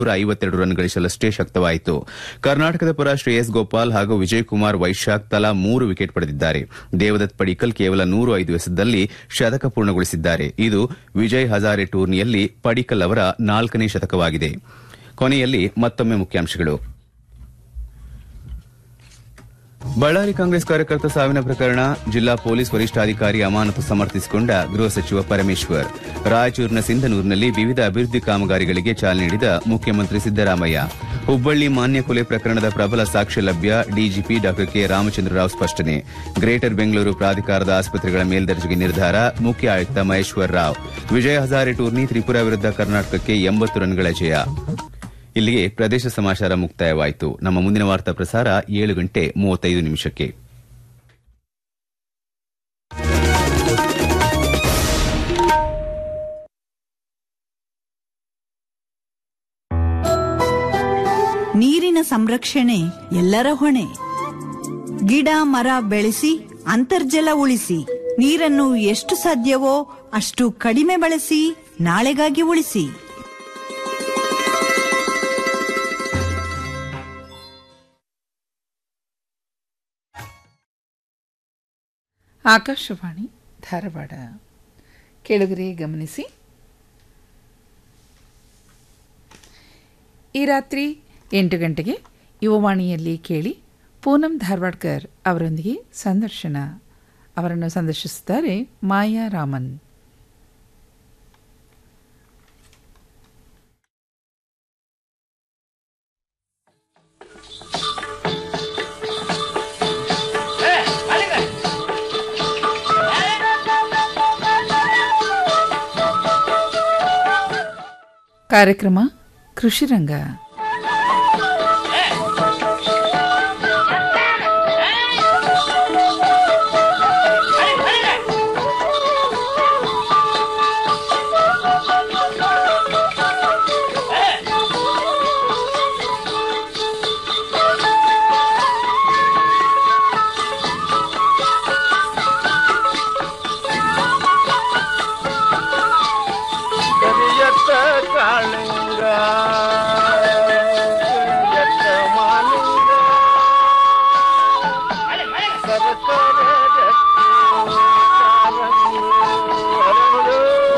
ನೂರ ಐವತ್ತೆರಡು ರನ್ ಗಳಿಸಲಷ್ಟೇ ಶಕ್ತವಾಯಿತು ಕರ್ನಾಟಕದ ಪರ ಶ್ರೇಯಸ್ ಗೋಪಾಲ್ ಹಾಗೂ ವಿಜಯ್ ಕುಮಾರ್ ವೈಶಾಖ್ ತಲಾ ಮೂರು ವಿಕೆಟ್ ಪಡೆದಿದ್ದಾರೆ ದೇವದತ್ ಪಡಿಕಲ್ ಕೇವಲ ನೂರು ಐದು ಎಸೆದಲ್ಲಿ ಶತಕ ಪೂರ್ಣಗೊಳಿಸಿದ್ದಾರೆ ಇದು ವಿಜಯ್ ಹಜಾರೆ ಟೂರ್ನಿಯಲ್ಲಿ ಪಡಿಕಲ್ ಅವರ ನಾಲ್ಕನೇ ಶತಕವಾಗಿದೆ ಕೊನೆಯಲ್ಲಿ ಮತ್ತೊಮ್ಮೆ ಮುಖ್ಯಾಂಶಗಳು ಬಳ್ಳಾರಿ ಕಾಂಗ್ರೆಸ್ ಕಾರ್ಯಕರ್ತ ಸಾವಿನ ಪ್ರಕರಣ ಜಿಲ್ಲಾ ಪೊಲೀಸ್ ವರಿಷ್ಠಾಧಿಕಾರಿ ಅಮಾನತು ಸಮರ್ಥಿಸಿಕೊಂಡ ಗೃಹ ಸಚಿವ ಪರಮೇಶ್ವರ್ ರಾಯಚೂರಿನ ಸಿಂಧನೂರಿನಲ್ಲಿ ವಿವಿಧ ಅಭಿವೃದ್ಧಿ ಕಾಮಗಾರಿಗಳಿಗೆ ಚಾಲನೆ ನೀಡಿದ ಮುಖ್ಯಮಂತ್ರಿ ಸಿದ್ದರಾಮಯ್ಯ ಹುಬ್ಬಳ್ಳಿ ಮಾನ್ಯ ಕೊಲೆ ಪ್ರಕರಣದ ಪ್ರಬಲ ಸಾಕ್ಷ್ಯ ಲಭ್ಯ ಡಿಜಿಪಿ ಡಾ ಕೆ ರಾಮಚಂದ್ರ ರಾವ್ ಸ್ಪಷ್ಟನೆ ಗ್ರೇಟರ್ ಬೆಂಗಳೂರು ಪ್ರಾಧಿಕಾರದ ಆಸ್ಪತ್ರೆಗಳ ಮೇಲ್ದರ್ಜೆಗೆ ನಿರ್ಧಾರ ಮುಖ್ಯ ಆಯುಕ್ತ ಮಹೇಶ್ವರ್ ರಾವ್ ವಿಜಯ ಹಜಾರೆ ಟೂರ್ನಿ ತ್ರಿಪುರಾ ವಿರುದ್ಧ ಕರ್ನಾಟಕಕ್ಕೆ ಎಂಬತ್ತು ರನ್ಗಳ ಜಯ ಇಲ್ಲಿಗೆ ಪ್ರದೇಶ ಸಮಾಚಾರ ಮುಕ್ತಾಯವಾಯಿತು ನಮ್ಮ ಮುಂದಿನ ವಾರ್ತಾ ಪ್ರಸಾರ ಏಳು ಗಂಟೆ ಮೂವತ್ತೈದು ನಿಮಿಷಕ್ಕೆ ನೀರಿನ ಸಂರಕ್ಷಣೆ ಎಲ್ಲರ ಹೊಣೆ ಗಿಡ ಮರ ಬೆಳೆಸಿ ಅಂತರ್ಜಲ ಉಳಿಸಿ ನೀರನ್ನು ಎಷ್ಟು ಸಾಧ್ಯವೋ ಅಷ್ಟು ಕಡಿಮೆ ಬಳಸಿ ನಾಳೆಗಾಗಿ ಉಳಿಸಿ ಆಕಾಶವಾಣಿ ಧಾರವಾಡ ಕೆಳಗರೆ ಗಮನಿಸಿ ಈ ರಾತ್ರಿ ಎಂಟು ಗಂಟೆಗೆ ಯುವವಾಣಿಯಲ್ಲಿ ಕೇಳಿ ಪೂನಂ ಧಾರವಾಡ್ಕರ್ ಅವರೊಂದಿಗೆ ಸಂದರ್ಶನ ಅವರನ್ನು ಸಂದರ್ಶಿಸುತ್ತಾರೆ ಮಾಯಾ ರಾಮನ್ ಕಾರ್ಯಕ್ರಮ ಕೃಷಿರಂಗ ಕರಿಯತ್ತ ಕಾಳಿಂಗ ಕರಿಯತ್ತ ಮಾಲಿಂಗ ಸರಸರ ಗಟ್ಟಿ ಕಾರಂಗಿ ಹರಳು.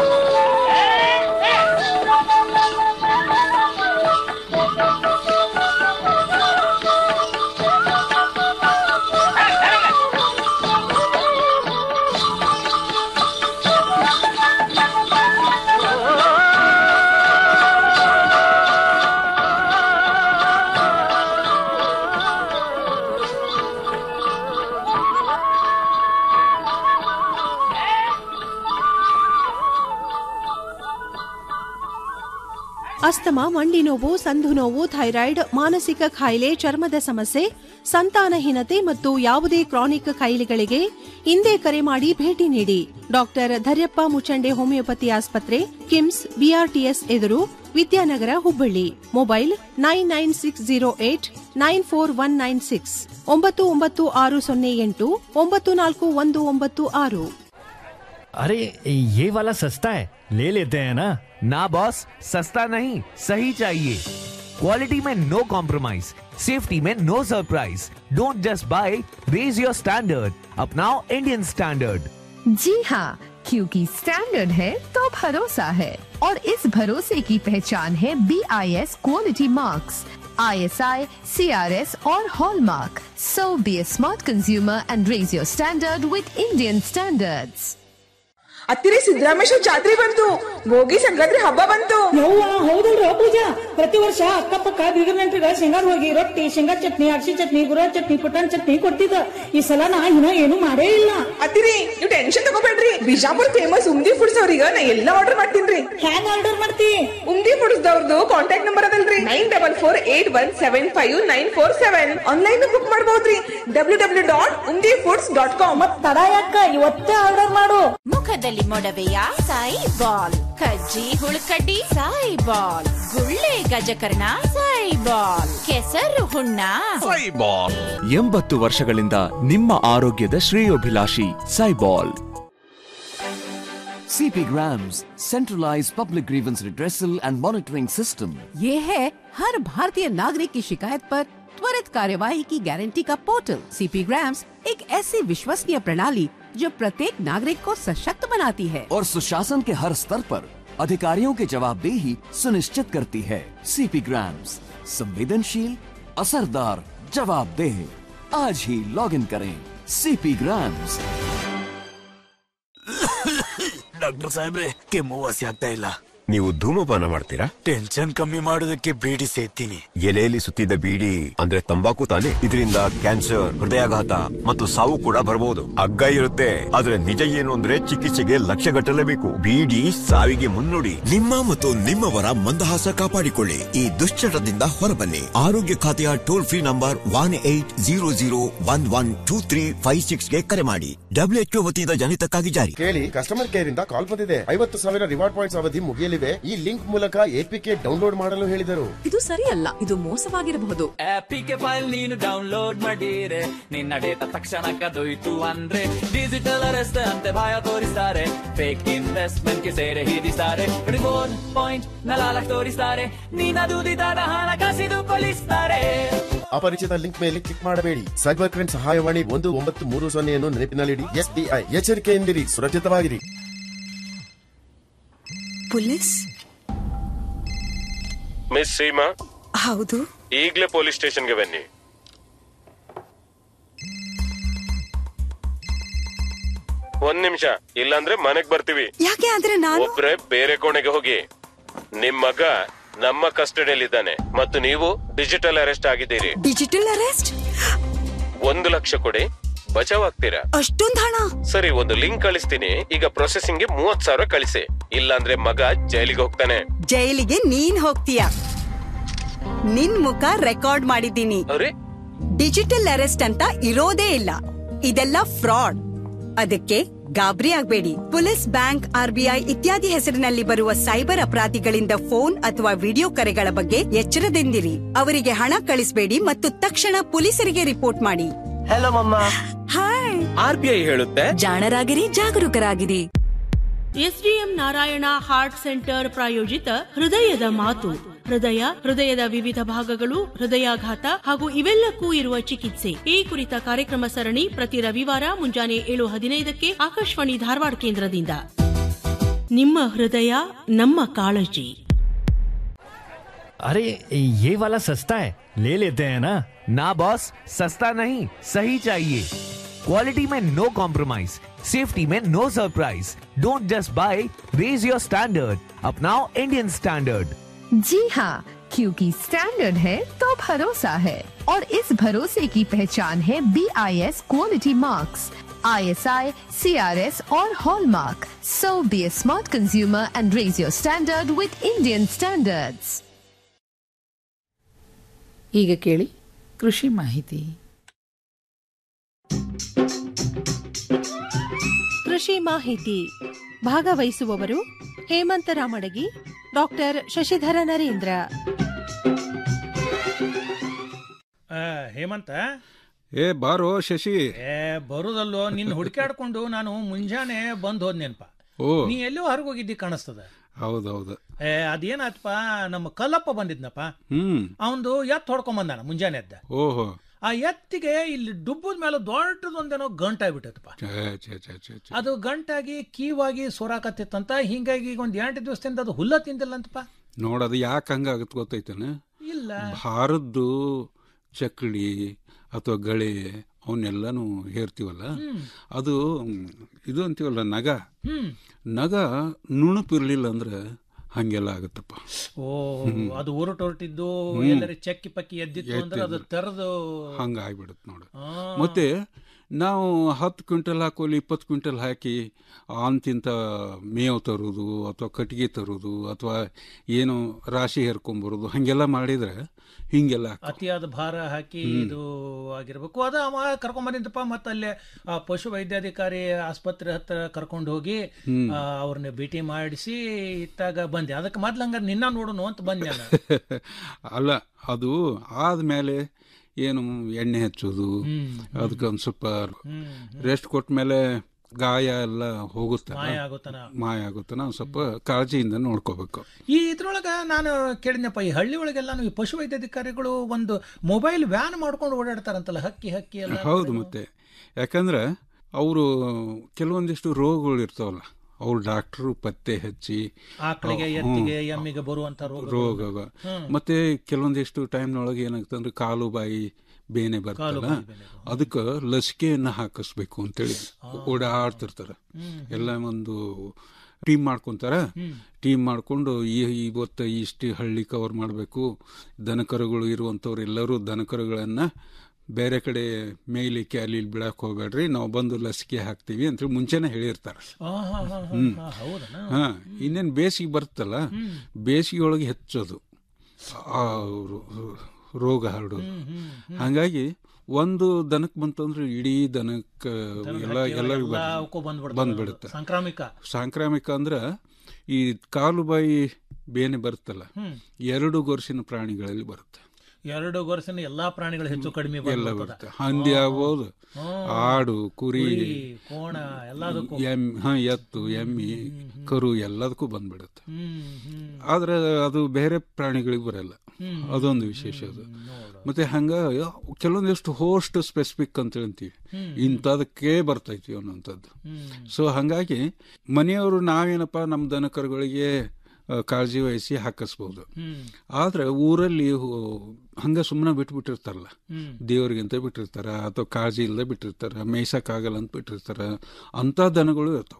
ಅಸ್ತಮ ಮಂಡಿ ನೋವು ಸಂಧು ನೋವು ಥೈರಾಯ್ಡ್ ಮಾನಸಿಕ ಕಾಯಿಲೆ ಚರ್ಮದ ಸಮಸ್ಯೆ ಸಂತಾನಹೀನತೆ ಮತ್ತು ಯಾವುದೇ ಕ್ರಾನಿಕ್ ಕಾಯಿಲೆಗಳಿಗೆ ಹಿಂದೆ ಕರೆ ಮಾಡಿ ಭೇಟಿ ನೀಡಿ ಡಾಕ್ಟರ್ ಧರ್ಯಪ್ಪ ಮುಚಂಡೆ ಹೋಮಿಯೋಪತಿ ಆಸ್ಪತ್ರೆ ಕಿಮ್ಸ್ ಬಿಆರ್ಟಿಎಸ್ ಎದುರು Vidyanagar Hubballi mobile nine nine six zero eight nine four one nine six ಒಂಬತ್ತು ಒಂಬತ್ತು ಆರು ಸೊನ್ನೆ ಎಂಟು ಒಂಬತ್ತು ನಾಲ್ಕು ಒಂದು ಒಂಬತ್ತು ಆರು अरे ये वाला सस्ता है ले लेते हैं ना ना बॉस सस्ता नहीं सही चाहिए क्वालिटी में नो कॉम्प्रोमाइज सेफ्टी में no surprise don't just buy raise your standard अपनाओ इंडियन स्टैंडर्ड जी हाँ क्योंकि स्टैंडर्ड है तो भरोसा है और इस भरोसे की पहचान है B I S quality marks I S I C R S और hallmark so be a smart consumer and raise your standard with Indian standards ಹತ್ತಿರ ಸಿದ್ದರಾಮೇಶ್ವರ ಜಾತ್ರೆ ಬಂತು ಭೋಗಿ ಸಂಕ್ರಾಂತಿ ಹಬ್ಬ ಬಂತು ಯವ್ವ ಹೌದಲ್ರ ಪೂಜಾ ಪ್ರತಿ ವರ್ಷ ಅಕ್ಕಪಕ್ಕ ಬೀಗರ್ ನೆಂಟ್ರಿಗ ಶೇಂಗಾದ ಹೋಗಿ ರೊಟ್ಟಿ ಶೇಂಗಾ ಚಟ್ನಿ ಅಕ್ಷಿ ಚಟ್ನಿ ಗುರ ಚಟ್ನಿ ಪುಟಾಣಿ ಚಟ್ನಿ ಕೊಡ್ತಿದ್ದ ಈ ಸಲ ನಾ ಇನ್ನ ಏನು ಮಾಡೇ ಇಲ್ಲ ಅತ್ತಿರಿ ನೀವು ಟೆನ್ಷನ್ ತಗೋಬೇಡ್ರಿ ಬಿಜಾಪುರ್ ಫೇಮಸ್ ಉಮ್ದಿ ಫುಡ್ಸ್ ಅವ್ರಿಗ ನಾ ಎಲ್ಲ ಆರ್ಡರ್ ಮಾಡ್ತೀನ್ರಿ ಹ್ಯಾಂಗ್ ಆರ್ಡರ್ ಮಾಡ್ತಿ ಉಮ್ದಿ ಫುಡ್ಸ್ ದವ್ರದ್ದು ಕಾಂಟ್ಯಾಕ್ಟ್ ನಂಬರ್ ಅದಲ್ರಿ nine double four eight one seven five nine four seven online book ಮಾಡಬಹುದ್ರಿ W W dot Umdi foods dot com ಮತ್ ತಡ ಯಾಕ ಇವತ್ತೇ ಆರ್ಡರ್ ಮಾಡು ಮುಖದಲ್ಲಿ ಮೊಡವೆಯ ಸಾಯಿ ಬಾಲ್ ಕಜ್ಜಿ ಹುಳುಕಡ್ಡಿ ಸಾಯಿ ಬಾಲ್ ಗುಳ್ಳೆ ಗಜಕರ್ಣ ಸಾಯಿ ಬಾಲ್ ಕೆಸರು ಹುಣ್ಣ ಎಂಬತ್ತು ವರ್ಷಗಳಿಂದ ನಿಮ್ಮ ಆರೋಗ್ಯದ ಶ್ರೇಯೋಭಿಲಾಷಿ ಸೈಬಾಲ್ CP Grams, centralized public grievance redressal and monitoring system. ये है हर भारतीय नागरिक की शिकायत पर त्वरित कार्यवाही की गारंटी का पोर्टल सीपी ग्राम्स एक ऐसी विश्वसनीय प्रणाली जो प्रत्येक नागरिक को सशक्त बनाती है और सुशासन के हर स्तर पर अधिकारियों की जवाबदेही सुनिश्चित करती है सीपी ग्राम्स संवेदनशील असरदार जवाबदेह आज ही लॉग इन करें सीपी ग्राम्स ಡಾಕ್ಟರ್ ಸಾಹೇಬ್ರೆ ಕೆಮ್ಮು ವಾಸಿ ಆಗ್ತಾ ಇಲ್ಲ ನೀವು ಧೂಮಪಾನ ಮಾಡ್ತೀರಾ ಟೆನ್ಷನ್ ಕಮ್ಮಿ ಮಾಡೋದಕ್ಕೆ ಬೀಡಿ ಸೇತೀನಿ ಎಲೆಯಲ್ಲಿ ಸುತ್ತಿದ ಬೀಡಿ ಅಂದ್ರೆ ತಂಬಾಕು ತಾನೆ ಇದರಿಂದ ಕ್ಯಾನ್ಸರ್ ಹೃದಯಾಘಾತ ಮತ್ತು ಸಾವು ಕೂಡ ಬರಬಹುದು ಹಗ್ಗ ಇರುತ್ತೆ ಆದ್ರೆ ನಿಜ ಏನು ಅಂದ್ರೆ ಚಿಕಿತ್ಸೆಗೆ ಲಕ್ಷ ಗಟ್ಟಲೇಬೇಕು ಬೀಡಿ ಸಾವಿಗೆ ಮುನ್ನುಡಿ ನಿಮ್ಮ ಮತ್ತು ನಿಮ್ಮವರ ಮಂದಹಾಸ ಕಾಪಾಡಿಕೊಳ್ಳಿ ಈ ದುಶ್ಚಟದಿಂದ ಹೊರಬನ್ನಿ ಆರೋಗ್ಯ ಖಾತೆಯ toll free number one eight zero zero one one two three five six ಗೆ ಕರೆ ಮಾಡಿ ಡಬ್ಲ್ಯೂಎಚ್ಒ ವತಿಯಿಂದ ಜನಿತಕ್ಕಾಗಿ ಜಾರಿ ಕೇಳಿ ಕಸ್ಟಮರ್ ಕೇರ್ ಇಂದ ಕಾಲ್ ಬಂದಿದೆ ಐವತ್ತು ಸಾವಿರ ರಿವಾರ್ಡ್ ಪಾಯಿಂಟ್ಸ್ ಅವಧಿ ಮುಗಿಯಲಿವೆ ಈ ಲಿಂಕ್ ಮೂಲಕ ಎಪಿಕೆ ಡೌನ್ಲೋಡ್ ಮಾಡಲು ಹೇಳಿದರು ಇದು ಸರಿಯಲ್ಲ ಇದು ಮೋಸವಾಗಿರಬಹುದು ಆಪಿಗೆ ಫೈಲ್ ನೀನು ಡೌನ್ಲೋಡ್ ಮಾಡಿರೆ ನಿನ್ನ ಡೇಟಾ ತಕ್ಷಣ ಕದೊಯ್ತು ಅಂದ್ರೆ ಡಿಜಿಟಲ್ ಅರೆಸ್ಟ್ ಅಂತೆ ಭಯ ತೋರಿಸ್ತಾರೆ ಫೇಕ್ ಇನ್ವೆಸ್ಟ್ಮೆಂಟ್ ಗೆ ಸೇರೆ ಹಿಡಿಸ್ತಾರೆ ರಿಮೋಟ್ ಪಾಯಿಂಟ್ ನಲಾಲಕ್ ತೋರಿಸ್ತಾರೆ ನಿನ್ನ ದುಡಿದಾದ ಹಣ ಕಸಿದು ಕೊಲಿಸ್ತಾರೆ ಅಪರಿಚಿತ ಲಿಂಕ್ ಮೇಲೆ ಕ್ಲಿಕ್ ಮಾಡಬೇಡಿ ಸೈಬರ್ ಕ್ರೈಮ್ ಸಹಾಯವಾಣಿ ಒಂದು ಒಂಬತ್ತು ಮೂರು ಸೊನ್ನೆಯನ್ನು ನೆನಪಿನಲ್ಲಿಡಿ ಎಸ್ಬಿಐ ಎಚ್ಚರಿಕೆಯಿಂದಿರಿ ಸುರಕ್ಷಿತವಾಗಿರಿ ಪೊಲೀಸ್ ಮಿಸ್ ಸೀಮಾ ಹೌದು ಈಗಲೇ ಪೊಲೀಸ್ ಸ್ಟೇಷನ್ಗೆ ಬನ್ನಿ ಒಂದ್ ನಿಮಿಷ ಇಲ್ಲಾಂದ್ರೆ ಮನೆಗ್ ಬರ್ತೀವಿ ಯಾಕೆ ಆದ್ರೆ ನಾನು ಒಬ್ರೆ ಬೇರೆ ಕೋಣೆಗೆ ಹೋಗಿ ನಿಮ್ ಮಗ ನಮ್ಮ ಕಸ್ಟಡಿಯಲ್ಲಿದ್ದಾನೆ ಮತ್ತು ನೀವು ಡಿಜಿಟಲ್ ಅರೆಸ್ಟ್ ಆಗಿದ್ದೀರಿ ಡಿಜಿಟಲ್ ಅರೆಸ್ಟ್ ಒಂದು ಲಕ್ಷ ಕೊಡಿ ಬಚಾವ್ ಆಗ್ತೀರಾ ಅಷ್ಟೊಂದ್ ಹಣ ಸರಿ ಒಂದು ಲಿಂಕ್ ಕಳಿಸ್ತೀನಿ ಈಗ ಪ್ರೊಸೆಸಿಂಗ್ ಗೆ ಮೂವತ್ ಸಾವಿರ ಕಳಿಸಿ ಇಲ್ಲಾಂದ್ರೆ ಮಗ ಜೈಲಿಗೆ ಹೋಗ್ತಾನೆ ಜೈಲಿಗೆ ನೀನ್ ಹೋಗ್ತೀಯ ನಿನ್ ಮುಖ ರೆಕಾರ್ಡ್ ಮಾಡಿದ್ದೀನಿ ಅರೆ ಡಿಜಿಟಲ್ ಅರೆಸ್ಟ್ ಅಂತ ಇರೋದೇ ಇಲ್ಲ ಇದೆಲ್ಲ ಫ್ರಾಡ್ ಅದಕ್ಕೆ ಗಾಬರಿ ಆಗ್ಬೇಡಿ ಪೊಲೀಸ್ ಬ್ಯಾಂಕ್ ಆರ್ಬಿಐ ಇತ್ಯಾದಿ ಹೆಸರಿನಲ್ಲಿ ಬರುವ ಸೈಬರ್ ಅಪರಾಧಿಗಳಿಂದ ಫೋನ್ ಅಥವಾ ವಿಡಿಯೋ ಕರೆಗಳ ಬಗ್ಗೆ ಎಚ್ಚರದಿಂದಿರಿ ಅವರಿಗೆ ಹಣ ಕಳಿಸಬೇಡಿ ಮತ್ತು ತಕ್ಷಣ ಪೊಲೀಸರಿಗೆ ರಿಪೋರ್ಟ್ ಮಾಡಿ ಹಲೋ ಮಮ್ಮ ಹಾಯ್ ಆರ್ ಬಿ ಐ ಹೇಳುತ್ತೆ ಜಾಣರಾಗಿರಿ ಜಾಗರೂಕರಾಗಿರಿ ಎಸ್ಡಿಎಂ ನಾರಾಯಣ ಹಾರ್ಟ್ ಸೆಂಟರ್ ಪ್ರಾಯೋಜಿತ ಹೃದಯದ ಮಾತು ಹೃದಯ ಹೃದಯದ ವಿವಿಧ ಭಾಗಗಳು ಹೃದಯಾಘಾತ ಹಾಗೂ ಇವೆಲ್ಲಕ್ಕೂ ಇರುವ ಚಿಕಿತ್ಸೆ ಈ ಕುರಿತ ಕಾರ್ಯಕ್ರಮ ಸರಣಿ ಪ್ರತಿ ರವಿವಾರ ಮುಂಜಾನೆ ಏಳು ಹದಿನೈದಕ್ಕೆ ಆಕಾಶವಾಣಿ ಧಾರವಾಡ ಕೇಂದ್ರದಿಂದ ನಿಮ್ಮ ಹೃದಯ ನಮ್ಮ ಕಾಳಜಿ अरे ये वाला सस्ता है ले लेते हैं ना ना बॉस सस्ता नहीं सही चाहिए क्वालिटी में नो कॉम्प्रोमाइज सेफ्टी में no surprise don't just buy raise your standard अपनाओ इंडियन स्टैंडर्ड जी हाँ क्योंकि स्टैंडर्ड है तो भरोसा है और इस भरोसे की पहचान है B I S quality marks I S I C R S और hallmark so be a smart consumer and raise your standard with Indian standards ಈಗ ಕೇಳಿ ಕೃಷಿ ಮಾಹಿತಿ ಕೃಷಿ ಮಾಹಿತಿ ಭಾಗವಹಿಸುವವರು ಹೇಮಂತ ರಾಮಡಗಿ ಡಾಕ್ಟರ್ ಶಶಿಧರ ನರೇಂದ್ರ ಆ, ಹೇಮಂತ ಏ ಬಾರೋ ಶಶಿ ಏ ಬರುದಲ್ಲೋ ನಿನ್ನ ಹುಡುಕಾಡ್ಕೊಂಡು ನಾನು ಮುಂಜಾನೆ ಬಂದ್ ಹೋದ್ನೇನಪ್ಪ ಓ ನೀ ಎಲ್ಲೋ ಹೊರಗೆ ಹೋಗಿದ್ದಿ ಕಾಣಿಸ್ತದ ಹೌದೌದು ಏ ಅದೇನಾಯ್ತಪ್ಪ ನಮ್ಮ ಕಲ್ಲಪ್ಪ ಬಂದಿದ್ನಪ್ಪ ಹ್ಮ್ ಅವಂದು ಎತ್ ಹೊಡ್ಕೊಂಡ್ ಬಂದಾನ ಮುಂಜಾನೆ ಎದ್ದ ಓಹೋ ಆ ಎತ್ತಿಗೆ ಇಲ್ಲಿ ಡುಬ್ಬದ ಮೇಲೆ ದೊಡ್ಡದೊಂದೇನೋ ಗಂಟಾಗ್ಬಿಟ್ಟೈತಪ್ಪ ಛೇ, ಛೇ, ಛೇ, ಛೇ, ಛೇ. ಅದು ಗಂಟಾಗಿ ಕೀವಾಗಿ ಸೊರಾಕತ್ತಿತ್ತಂತ ಹಿಂಗಾಗಿ ಈಗ ಒಂದ್ ಎಂಟು ದಿವಸದಿಂದ ಅದು ಹುಲ್ಲ ತಿಂದಿಲ್ಲ ಅಂತಪ್ಪ ನೋಡದು ಯಾಕೆ ಹಂಗಾಗತ್ತೆ ಗೊತ್ತೈತೇನ ಇಲ್ಲ ಭಾರದ್ದು ಚಕ್ಕಡಿ ಅಥವಾ ಗಳೆ ಅವನ್ನೆಲ್ಲನೂ ಹೇರ್ತೀವಲ್ಲ ಹ್ಮ್. ಅದು ಮ್, ಇದು ಅಂತೀವಲ್ಲ ನಗ ಹ್ಮ್ ನಗ ನುಣುಪಿರ್ಲಿಲ್ಲ ಅಂದ್ರೆ ಹಂಗೆಲ್ಲ ಆಗುತ್ತಪ್ಪ ಓ ಹ್ಮ್. ಅದು ಉರುಟ್ ಹೊರಟಿದ್ದು ಹ್ಮ್. ಎಲ್ಲರ ಚಕ್ಕಿ ಪಕ್ಕಿ ಎದ್ದಿತ್ತು ಅಂದ್ರೆ ಅದು ಎದ್ದಿದ್ದು. ತೆರೆದು ಹಂಗ ಆಗ್ಬಿಡುತ್ತೆ ನೋಡು ಆ. ಮತ್ತೆ ನಾವು ಹತ್ತು ಕ್ವಿಂಟಲ್ ಹಾಕೋಲಿ ಇಪ್ಪತ್ತು ಕ್ವಿಂಟಲ್ ಹಾಕಿ ಅಂತಿಂತ ಮೇವು ತರೋದು ಅಥವಾ ಕಟ್ಟಿಗೆ ತರೋದು ಅಥವಾ ಏನು ರಾಶಿ ಹೇರ್ಕೊಂಬರೋದು ಹಾಗೆಲ್ಲ ಮಾಡಿದ್ರೆ ಹಿಂಗೆಲ್ಲ ಆಗ್ತದೆ. ಅತಿಯಾದ ಭಾರ ಹಾಕಿ ಹ್ಮ್. ಇದು ಆಗಿರ್ಬೇಕು ಅದ ಅವ ಕರ್ಕೊಂಡ್ ಬಂದಿದ್ದಪ್ಪ ಮತ್ತೆ ಅಲ್ಲೇ ಆ ಪಶು ವೈದ್ಯಾಧಿಕಾರಿ ಆಸ್ಪತ್ರೆ ಹತ್ರ ಕರ್ಕೊಂಡು ಹೋಗಿ ಹ್ಮ್. ಆ, ಅವ್ರನ್ನ ಭೇಟಿ ಮಾಡಿಸಿ ಇತ್ತಾಗ ಬಂದೆ ಅದಕ್ಕೆ ಮೊದ್ಲು ಹಂಗಾರೆ ನಿನ್ನ ನೋಡೋಣ ಅಂತ ಬಂದೆ ನಾನು ಅಲ್ಲ ಅದು ಆದ್ಮೇಲೆ ಏನು ಎಣ್ಣೆ ಹಚ್ಚೋದು ಹ್ಮ್. ಅದಕ್ಕೆ ಒಂದು ಸ್ವಲ್ಪ ಹ್ಮ್. ರೆಸ್ಟ್ ಕೊಟ್ಟ ಮೇಲೆ ಗಾಯ ಎಲ್ಲ ಹೋಗುತ್ತಲ್ಲ ಮಾಯ ಆಗುತ್ತನ. ಮಾಯ ಆಗುತ್ತನ ಒಂದ್ ಸ್ವಲ್ಪ ಕಾಳಜಿಯಿಂದ ನೋಡ್ಕೋಬೇಕು ಈ ಇದ್ರೊಳಗ ನಾನು ಕೇಳಿದ್ನಪ್ಪ ಈ ಹಳ್ಳಿ ಒಳಗೆಲ್ಲ ಈ ಪಶು ವೈದ್ಯಾಧಿಕಾರಿಗಳು ಒಂದು ಮೊಬೈಲ್ ವ್ಯಾನ್ ಮಾಡ್ಕೊಂಡು ಓಡಾಡ್ತಾರಂತಲ್ಲ ಹಕ್ಕಿ ಹಕ್ಕಿ ಎಲ್ಲ ಹೌದು ಮತ್ತೆ ಯಾಕಂದ್ರೆ ಅವರು ಕೆಲವೊಂದಿಷ್ಟು ರೋಗಗಳು ಇರ್ತಾವಲ್ಲ ಅವ್ರು ಡಾಕ್ಟ್ರು ಪತ್ತೆ ಹಚ್ಚಿ ಆಕಳಿಗೆ ಹ್ಮ್. ಎತ್ತಿಗೆ ಎಮ್ಮಿಗೆ ಬರುವಂತ ರೋಗ ರೋಗ ಮತ್ತೆ ಕೆಲವೊಂದಿಷ್ಟು ಟೈಮ್ನೊಳಗೆ ಏನಾಗ್ತದೆ ಅಂದ್ರೆ ಕಾಲು ಬಾಯಿ ಬೇನೆ ಬರ್ತಲ್ಲ ಅದಕ್ಕೆ ಲಸಿಕೆಯನ್ನ ಹಾಕಿಸ್ಬೇಕು ಅಂತೇಳಿ ಓಡಾಡ್ತಿರ್ತಾರೆ ಎಲ್ಲ ಒಂದು ಟೀಮ್ ಮಾಡ್ಕೊಂತಾರ ಟೀಮ್ ಮಾಡ್ಕೊಂಡು ಈ ಇವತ್ತು ಇಷ್ಟು ಹಳ್ಳಿ ಕವರ್ ಮಾಡಬೇಕು ದನಕರುಗಳು ಇರುವಂಥವ್ರು ಎಲ್ಲರೂ ದನಕರುಗಳನ್ನ ಬೇರೆ ಕಡೆ ಮೇಯ್ಲಿಕ್ಕೆ ಅಲ್ಲಿ ಇಲ್ಲಿ ಬಿಡಕ್ಕೆ ಹೋಗ್ಬೇಡ್ರಿ ನಾವು ಬಂದು ಲಸಿಕೆ ಹಾಕ್ತೀವಿ ಅಂತ ಮುಂಚೆನೆ ಹೇಳಿರ್ತಾರೆ ಆ, ಹಾ, ಹಾ, ಹಾ, ಹ್ಮ್. ಹಾ, ಹೌದನ ಹಾ ಇನ್ನೇನು ಬೇಸಿಗೆ ಬರುತ್ತಲ್ಲ ಬೇಸಿಗೆ ಒಳಗೆ ಹೆಚ್ಚೋದು ಆ ರೋ- ರೋಗ ಹರಡೋದು ಹಾಗಾಗಿ ಒಂದು ದನಕ್ಕೆ ಬಂತಂದ್ರೆ ಇಡೀ ದನಕ್ಕೆ ಎಲ್ಲ ಎಲ್ಲರಿಗೂ ಎಲ್ಲ ಅವಕ್ಕೂ ಬಂದ್ಬಿಡ್ತದೆ. ಬಂದ್ಬಿಡುತ್ತೆ ಸಾಂಕ್ರಾಮಿಕ. ಸಾಂಕ್ರಾಮಿಕ ಅಂದ್ರೆ ಈ ಕಾಲು ಬಾಯಿ ಬೇನೆ ಬರುತ್ತಲ್ಲ ಹ್ಮ್. ಎರಡು ಗೊರಸಿನ ಪ್ರಾಣಿಗಳಲ್ಲಿ ಬರುತ್ತೆ ಎರಡು ವರ್ಷನ ಎಲ್ಲಾ ಪ್ರಾಣಿಗಳು ಹೆಚ್ಚು ಕಡಿಮೆ ಎಲ್ಲ ಬಂದ್ಬಿಡ್ತದ. ಬರುತ್ತೆ ಹಂದಿ ಆಗ್ಬೋದು ಹ್ಮ್. ಆಡು ಕುರಿ ಕುರಿ, ಕೋಣ ಎಲ್ಲದಕ್ಕೂ ಎಮ್ ಹಾ ಎತ್ತು ಎಮ್ಮಿ ಕರು ಎಲ್ಲದಕ್ಕೂ ಬಂದ್ಬಿಡುತ್ತೆ ಹ್ಮ್, ಹ್ಮ್. ಆದ್ರೆ ಅದು ಬೇರೆ ಪ್ರಾಣಿಗಳಿಗೆ ಬರಲ್ಲ ಹ್ಮ್. ಅದೊಂದು ವಿಶೇಷ ಅದು ಮತ್ತೆ ಹಂಗ ಕೆಲವೊಂದಿಷ್ಟು ಹೋಸ್ಟ್ ಸ್ಪೆಸಿಫಿಕ್ ಅಂತ ಹೇಳ್ತೀವಿ ಹ್ಮ್. ಇಂಥದಕ್ಕೆ ಬರ್ತೈತಿ ಅನ್ನೋಂಥದ್ದು ಹ್ಮ್. ಸೊ ಹಂಗಾಗಿ ಮನೆಯವರು ನಾವೇನಪ್ಪ ನಮ್ಮ ದನಕರುಗಳಿಗೆ ಆ, ಕಾಳಜಿ ವಹಿಸಿ ಹಾಕಿಸ್ಬೋದು ಹ್ಮ್. ಆದ್ರೆ ಊರಲ್ಲಿ ಹೋ- ಹಂಗ ಸುಮ್ಮನೆ ಬಿಟ್ಬಿಟ್ಟಿರ್ತಾರಲ್ಲ ಹ್ಮ್. ದೇವ್ರಿಗಂತ ಬಿಟ್ಟಿರ್ತಾರ ಅಥವಾ ಕಾಳಜಿ ಇಲ್ಲದೆ ಬಿಟ್ಟಿರ್ತಾರ ಮೇಯ್ಸಕ್ಕಾಗಲ್ಲ ಅಂತ ಬಿಟ್ಟಿರ್ತಾರ ಅಂತ ದನಗಳು ಇರ್ತಾವ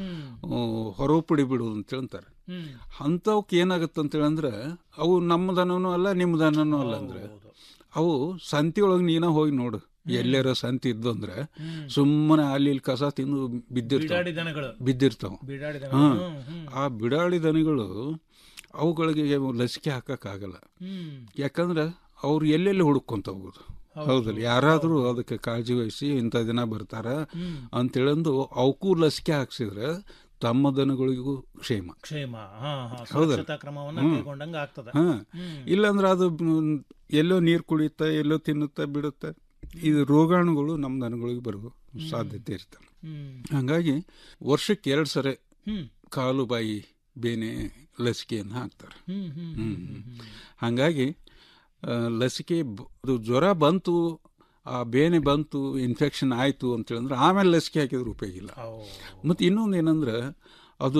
ಹ್ಮ್. ಹೊರಪುಡಿ ಬಿಡುವುದು ಅಂತ ಹೇಳ್ತಾರೆ ಹ್ಮ್. ಅಂಥವಕ್ಕೆ ಏನಾಗುತ್ತೆ ಅಂತೇಳಿ ಅಂದ್ರೆ ಅವು ನಮ್ಮ ದನನೂ ಅಲ್ಲ ನಿಮ್ಮ ದನನೂ ಅಲ್ಲ ಅಂದ್ರೆ ಅವು ಸಂತಿಯೊಳಗೆ ನೀನ ಹೋಗಿ ನೋಡು ಎಲ್ಲಾರ ಸಂತಿ ಇದ್ದು ಅಂದ್ರೆ ಸುಮ್ಮನೆ ಅಲ್ಲಿ ಇಲ್ಲಿ ಕಸ ತಿಂದು ಬಿದ್ದಿರ್ತಾವ ಬಿಡಾಡಿ ದನಗಳು. ಬಿದ್ದಿರ್ತಾವ ಬಿಡಾಡಿ ದನ. ಹಾ ಹ್ಮ್, ಹ್ಮ್. ಆ ಬಿಡಾಡಿ ದನಗಳು ಅವುಗಳಿಗೆ ಲಸಿಕೆ ಹಾಕಕ್ಕಾಗಲ್ಲ ಹ್ಮ್. ಯಾಕಂದ್ರೆ ಅವ್ರು ಎಲ್ಲೆಲ್ಲಿ ಹುಡುಕೊಂತ ಹೋಗೋದು ಹೌದು. ಹೌದಲ್ಲ ಯಾರಾದರೂ ಅದಕ್ಕೆ ಕಾಳಜಿ ವಹಿಸಿ ಇಂಥ ದಿನ ಬರ್ತಾರ ಹ್ಮ್. ಅಂತೇಳಂದು ಅವಕ್ಕೂ ಲಸಿಕೆ ಹಾಕ್ಸಿದ್ರೆ ತಮ್ಮ ದನಗಳಿಗೂ ಕ್ಷೇಮ ಕ್ಷೇಮ ಹಾ ಹಾ ಹೌದಲ್ಲ? ಸುರಕ್ಷತಾ ಕ್ರಮವನ್ನ ಹ್ಮ್. ಕೈಗೊಂಡಂಗ ಆಗ್ತದ ಹಾ ಹ್ಮ್. ಇಲ್ಲಾಂದ್ರೆ ಅದು ಮ್, ಎಲ್ಲೋ ನೀರು ಕುಡಿಯುತ್ತೆ ಎಲ್ಲೋ ತಿನ್ನುತ್ತೆ ಬಿಡುತ್ತೆ ಇದು ರೋಗಾಣುಗಳು ನಮ್ಮ ದನಗಳಿಗೆ ಬರುವ ಸಾಧ್ಯತೆ ಇರ್ತವೆ ಹ್ಮ್. ಹಂಗಾಗಿ ವರ್ಷಕ್ಕೆ ಎರಡು ಸರಿ ಹ್ಮ್. ಕಾಲು ಬಾಯಿ ಬೇನೆ ಲಸಿಕೆಯನ್ನು ಹಾಕ್ತಾರೆ ಹ್ಮ್, ಹ್ಮ್, ಹ್ಮ್. ಹಾಗಾಗಿ ಆ, ಲಸಿಕೆ ಬ- ಅದು ಜ್ವರ ಬಂತು ಆ ಬೇನೆ ಬಂತು ಇನ್ಫೆಕ್ಷನ್ ಆಯಿತು ಅಂತೇಳಂದ್ರೆ ಆಮೇಲೆ ಲಸಿಕೆ ಹಾಕಿದ್ರೆ ಉಪಯೋಗ ಇಲ್ಲ ಮತ್ತು ಇನ್ನೊಂದು ಏನಂದ್ರೆ ಅದು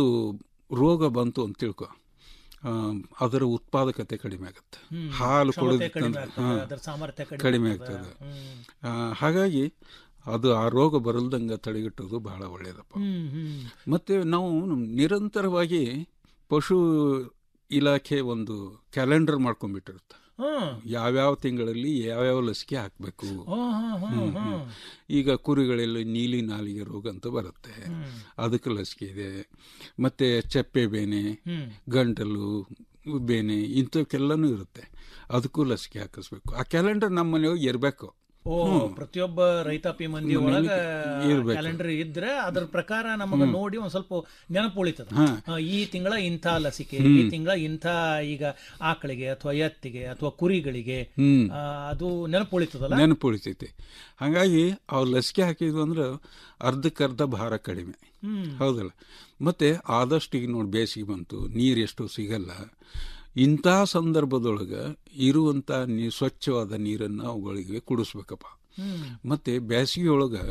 ರೋಗ ಬಂತು ಅಂತ ತಿಳ್ಕೊ ಆ, ಅದರ ಉತ್ಪಾದಕತೆ ಕಡಿಮೆ ಆಗುತ್ತೆ ಹ್ಮ್. ಹಾಲು ಕ್ಷಮತೆ ಕೊಡೋದು ಕಡಿಮೆ ಆಗ್ತದೆ, ಅದರ ಸಾಮರ್ಥ್ಯ ಕಡಿಮೆ ಕಡಿಮೆ ಆಗ್ತದೆ. ಆಗ್ತದೆ ಹ್ಮ್. ಆ, ಹಾಗಾಗಿ ಅದು ಆ ರೋಗ ಬರಲ್ದಂಗೆ ತಡೆಗಟ್ಟೋದು ಬಹಳ ಒಳ್ಳೆಯದಪ್ಪ ಹ್ಮ್, ಹ್ಮ್. ಮತ್ತೆ ನಾವು ನಿರಂತರವಾಗಿ ಪಶು ಇಲಾಖೆ ಒಂದು ಕ್ಯಾಲೆಂಡರ್ ಮಾಡ್ಕೊಂಡ್ಬಿಟ್ಟಿರುತ್ತೆ ಹ್ಮ್. ಯಾವ್ಯಾವ ತಿಂಗಳಲ್ಲಿ ಯಾವ್ಯಾವ ಲಸಿಕೆ ಹಾಕಬೇಕು ಹಾ, ಹಾ, ಹಾ, ಹಾ. ಈಗ ಕುರಿಗಳಲ್ಲಿ ನೀಲಿ ನಾಲಿಗೆ ರೋಗ ಅಂತ ಬರುತ್ತೆ ಅದಕ್ಕೆ ಲಸಿಕೆ ಇದೆ ಮತ್ತೆ ಚಪ್ಪೆ ಬೇನೆ ಹ್ಮ್. ಗಂಟಲು ಬೇನೆ ಇಂಥವಕ್ಕೆಲ್ಲನೂ ಇರುತ್ತೆ ಅದಕ್ಕೂ ಲಸಿಕೆ ಹಾಕಿಸ್ಬೇಕು ಆ ಕ್ಯಾಲೆಂಡರ್ ನಮ್ಮ ಮನೆಯೊಳಗೆ ಇರಬೇಕು ಓ ಪ್ರತಿಯೊಬ್ಬ ರೈತಾಪಿ ಮಂದಿ ಮನೇಲಿ ಒಳಗ ಇರ್ಬೇಕು. ಕ್ಯಾಲೆಂಡರ್ ಇದ್ರೆ ಅದ್ರ ಪ್ರಕಾರ ನಮಗ ನೋಡಿ ಒಂದ್ ಸ್ವಲ್ಪ ನೆನಪು ಉಳಿತದ ಹಾ. ಆ, ಈ ತಿಂಗಳ ಇಂಥ ಲಸಿಕೆ ಹ್ಮ್. ಈ ತಿಂಗಳ ಇಂಥ ಈಗ ಆಕಳಿಗೆ ಅಥವಾ ಎತ್ತಿಗೆ ಅಥವಾ ಕುರಿಗಳಿಗೆ ಹ್ಮ್. ಆ, ಅದು ನೆನಪು ಉಳಿತದಲ್ಲ ನೆನಪು ಉಳಿತೈತಿ ಹಾಗಾಗಿ ಅವ್ರು ಲಸಿಕೆ ಹಾಕಿದ್ವು ಅಂದ್ರೆ ಅರ್ಧಕ್ಕರ್ಧ ಭಾರ ಕಡಿಮೆ ಹ್ಮ್. ಹೌದಲ್ಲ ಮತ್ತೆ ಆದಷ್ಟು ಈಗ ನೋಡಿ ಬೇಸಿಗೆ ಬಂತು ನೀರು ಎಷ್ಟು ಸಿಗಲ್ಲ ಇಂಥ ಸಂದರ್ಭದೊಳಗೆ ಇರುವಂಥ ನೀ ಸ್ವಚ್ಛವಾದ ನೀರನ್ನು ಅವುಗಳಿಗೆ ಕುಡಿಸ್ಬೇಕಪ್ಪ ಹ್ಮ್. ಮತ್ತೆ ಬೇಸಿಗೆ ಒಳಗೆ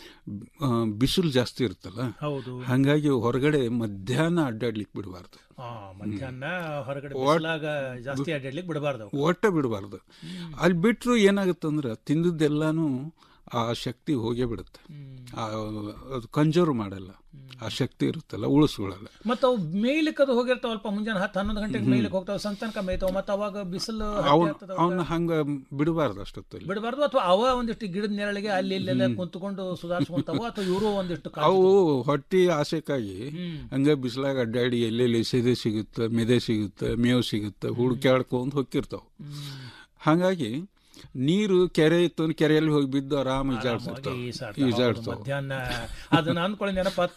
ಬಿಸಿಲು ಜಾಸ್ತಿ ಇರುತ್ತಲ್ಲ ಹೌದು. ಹಾಗಾಗಿ ಹೊರಗಡೆ ಮಧ್ಯಾಹ್ನ ಅಡ್ಡಾಡ್ಲಿಕ್ಕೆ ಬಿಡಬಾರ್ದು ಆ, ಮಧ್ಯಾಹ್ನ ಹೊರಗಡೆ ಒಟ್- ಬಿಸಿಲಾಗ ಜಾಸ್ತಿ ಅಡ್ಡಾಡ್ಲಿಕ್ಕೆ ಬಿಡಬಾರ್ದು ಒಟ್ಟ ಬಿಡಬಾರ್ದು ಅಲ್ಲಿ ಬಿಟ್ಟರು ಏನಾಗುತ್ತಂದ್ರೆ ತಿಂದದ್ದೆಲ್ಲಾನು ಆ ಶಕ್ತಿ ಹೋಗೇ ಬಿಡುತ್ತೆ ಆ, ಅದು ಕಂಜರ್ವ್ ಮಾಡಲ್ಲ ಆ ಶಕ್ತಿ ಇರುತ್ತಲ್ಲ ಉಳಿಸ್ಕೊಳ್ಳಲ್ಲ ಮತ್ತ ಅವು ಮೇಯ್ಲಿಕ್ಕೆ ಅದು ಹೋಗಿರ್ತಾವಲ್ಪ ಮುಂಜಾನೆ ಹತ್ತು ಹನ್ನೊಂದು ಗಂಟೆಗೆ ಮೇಯ್ಲಿಕ್ಕೆ ಹೋಗ್ತಾವ ಸಂತನಕ ಮೇಯ್ತಾವ ಮತ್ತ ಅವಾಗ ಬಿಸಿಲು ಅವನ್ ಅವನ್ನ ಹಂಗ ಬಿಡಬಾರ್ದು ಅಷ್ಟೊತ್ತಲ್ಲಿ ಬಿಡಬಾರ್ದು ಅಥವಾ ಅವ ಒಂದಿಷ್ಟು ಗಿಡದ ನೆರಳಿಗೆ ಅಲ್ಲಿ ಇಲ್ಲೆಲ್ಲ ಕುಂತ್ಕೊಂಡು ಸುಧಾರಿಸ್ಕೊಂತಾವ ಅಥವಾ ಇವರು ಒಂದಿಷ್ಟು ಕಾಳಜಿ ಅವು ಹೊಟ್ಟಿ ಆಸೆಕ್ಕಾಗಿ ಹಂಗ ಬಿಸಿಲಾಗ ಅಡ್ಡಾಡಿ ಎಲ್ಲೆಲ್ಲಿ ಸೆದೆ ಸಿಗುತ್ತೆ ಮೆದೆ ಸಿಗುತ್ತೆ ಮೇವು ಸಿಗುತ್ತೆ ಹುಡುಕ್ಯಾಡ್ಕೊಂಡ್ ಹೋಗಿರ್ತಾವ ಹಾಗಾಗಿ ನೀರು ಕೆರೆ ಇತ್ತು ಅಂದ್ರೆ ಕೆರೆಯಲ್ಲಿ ಹೋಗಿ ಬಿದ್ದು ಆರಾಮ ಈಜಾಡ್ತಿರ್ತಾವ ಈಸಾಡ್ತಾವ. ಹೌದು, ಈಜಾಡ್ತಾವ ಮಧ್ಯಾಹ್ನ ಅದನ್ನ ಅಂದ್ಕೊಳ್ಳಿ ನೆನಪಾತ್ಪ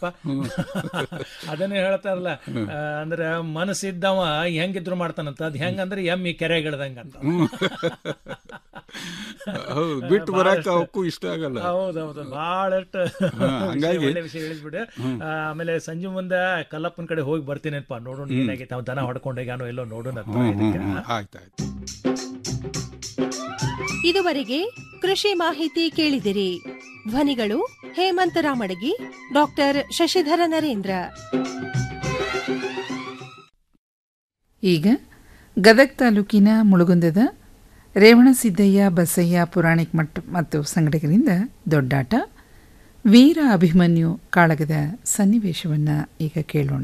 ಅದನ್ನೇ ಹೇಳ್ತಾರಲ್ಲ ಆ, ಅಂದ್ರೆ ಮನಸ್ಸಿದ್ದವ ಹೆಂಗಿದ್ರು ಮಾಡ್ತಾನಂತ ಅದ್ ಹೆಂಗಂದ್ರೆ ಎಮ್ಮಿ ಕೆರೆಗಿಳ್ದಂಗ ಅಂತ ಹೌದು ಬಿಟ್ಟು ಬರಕ್ಕೆ ಅವಕ್ಕೂ ಇಷ್ಟ ಆಗಲ್ಲ ಹೌದೌದು ಬಹಳಷ್ಟು ಹಾ, ಹಂಗಾಗಿ- ಒಳ್ಳೆ ವಿಷಯ ಹೇಳಿದ್ಬಿಟ್ಟು ಹ್ಮ್. ಆ, ಆಮೇಲೆ ಸಂಜೆ ಮುಂದೆ ಕಲ್ಲಪ್ಪನ ಕಡೆ ಹೋಗಿ ಬರ್ತೀನಪ್ಪ ನೋಡೋಣ ಹ್ಮ್. ಏನಾಗೈತೆ ಅವ್ನು ದನ ಹೊಡ್ಕೊಂಡೋಗ್ಯಾನೋ ಎಲ್ಲೋ ನೋಡೋಣ ಅಂತ ಹ್ಮ್, ಹ್ಮ್, ಇದಕ್ಕೆ. ಹ್ಮ್. ಆಯ್ತು ಆಯ್ತು ಇದುವರೆಗೆ ಕೃಷಿ ಮಾಹಿತಿ ಕೇಳಿದಿರಿ ಧ್ವನಿಗಳು ಹೇಮಂತ ರಾಮಡಗಿ ಡಾಕ್ಟರ್ ಶಶಿಧರ ನರೇಂದ್ರ ಈಗ ಗದಗ್ ತಾಲೂಕಿನ ಮುಳುಗುಂದದ ರೇವಣಸಿದ್ದಯ್ಯ ಬಸಯ್ಯ ಪುರಾಣಿಕ್ ಮಠ ಮತ್ತು ಸಂಗಡಿಗರಿಂದ ದೊಡ್ಡಾಟ ವೀರ ಅಭಿಮನ್ಯು ಕಾಳಗದ ಸನ್ನಿವೇಶವನ್ನು ಈಗ ಕೇಳೋಣ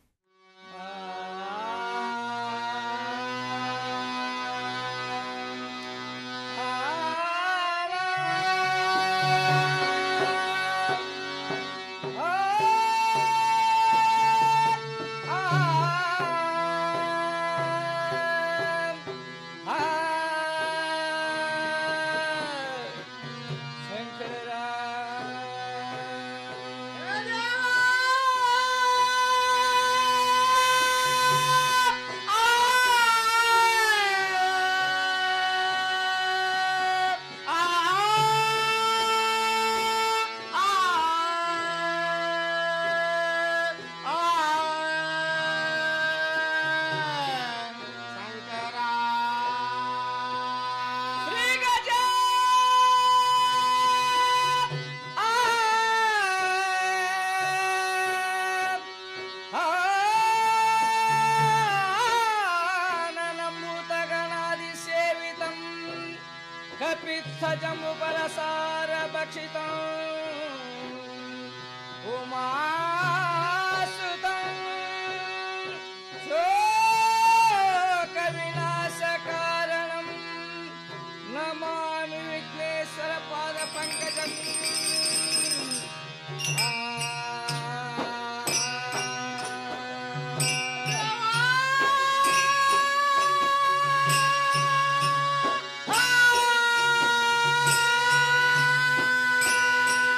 गणादिसेवितं कपित्थजमुपलसारभक्षितम् उमासुतं शोकविनाशकारणं नमामि विघ्नेश्वरपादपङ्कजम् ಆ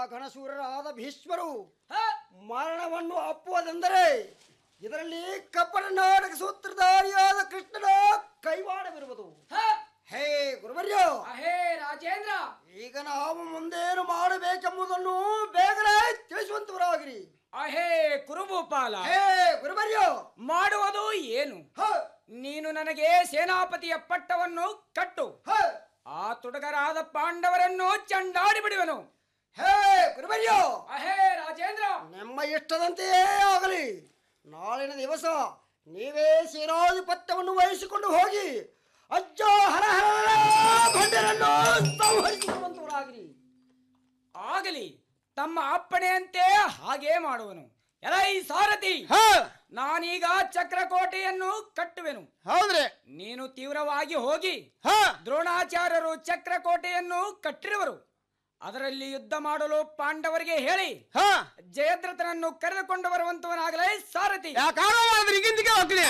ಘನಶೂರರಾದ ಭೀಷ್ಮರು ಮರಣವನ್ನು ಅಪ್ಪುವುದೆಂದರೆ ಇದರಲ್ಲಿ ಕಪಟ ನಾಟಕ ಸೂತ್ರಧಾರಿಯಾದ ಕೃಷ್ಣನ ಕೈವಾಡವಿರುವುದು ಹೇ ಗುರುವರ್ಯ ಹೇ ರಾಜೇಂದ್ರ ಈಗ ನಾವು ಮುಂದೇನು ಮಾಡಬೇಕೆಂಬುದನ್ನು ಬೇಗನೆ ತಿಳಿಸುವಂತವರಾಗಿರಿ ಅಹೇ ಕುರುಭೂಪಾಲ ಹೇ ಗುರುವರ್ಯ ಮಾಡುವುದು ಏನು ನೀನು ನನಗೆ ಸೇನಾಪತಿಯ ಪಟ್ಟವನ್ನು ಕಟ್ಟು ಆ ತುಡಗರಾದ ಪಾಂಡವರನ್ನು ಚಂಡಾಡಿ ಬಿಡುವನು ಹೇ ಗುರುವರ್ಯ ಅಹೇ ರಾಜೇಂದ್ರ ನಿಮ್ಮ ಇಷ್ಟದಂತೆಯೇ ಆಗಲಿ ನಾಳಿನ ದಿವಸ ನೀವೇ ಸೇನಾಧಿಪತ್ಯವನ್ನು ವಹಿಸಿಕೊಂಡು ಹೋಗಿ ಅಜ್ಜ ಹರ ಹರ ಭಂಡರನ್ನು ಸಂಹರಿಸಿಕೊಳ್ಳುವಂತವರಾಗಿರಿ ಆಗಲಿ ತಮ್ಮ ಅಪ್ಪಣೆಯಂತೆ ಹಾಗೇ ಮಾಡುವನು ಎಲೈ ಸಾರಥಿ ನಾನೀಗ ಚಕ್ರಕೋಟೆಯನ್ನು ಕಟ್ಟುವೆನು ಹೌದ್ರಿ ನೀನು ತೀವ್ರವಾಗಿ ಹೋಗಿ ದ್ರೋಣಾಚಾರ್ಯರು ಚಕ್ರಕೋಟೆಯನ್ನು ಕಟ್ಟಿರುವರು ಅದರಲ್ಲಿ ಯುದ್ಧ ಮಾಡಲು ಪಾಂಡವರಿಗೆ ಹೇಳಿ ಜಯದ್ರಥನನ್ನು ಕರೆದುಕೊಂಡು ಬರುವಂತವನಾಗಲೇ ಸಾರಥಿ ಈಗಿಂದಿಗೆ ಹೋಗ್ತೀನಿ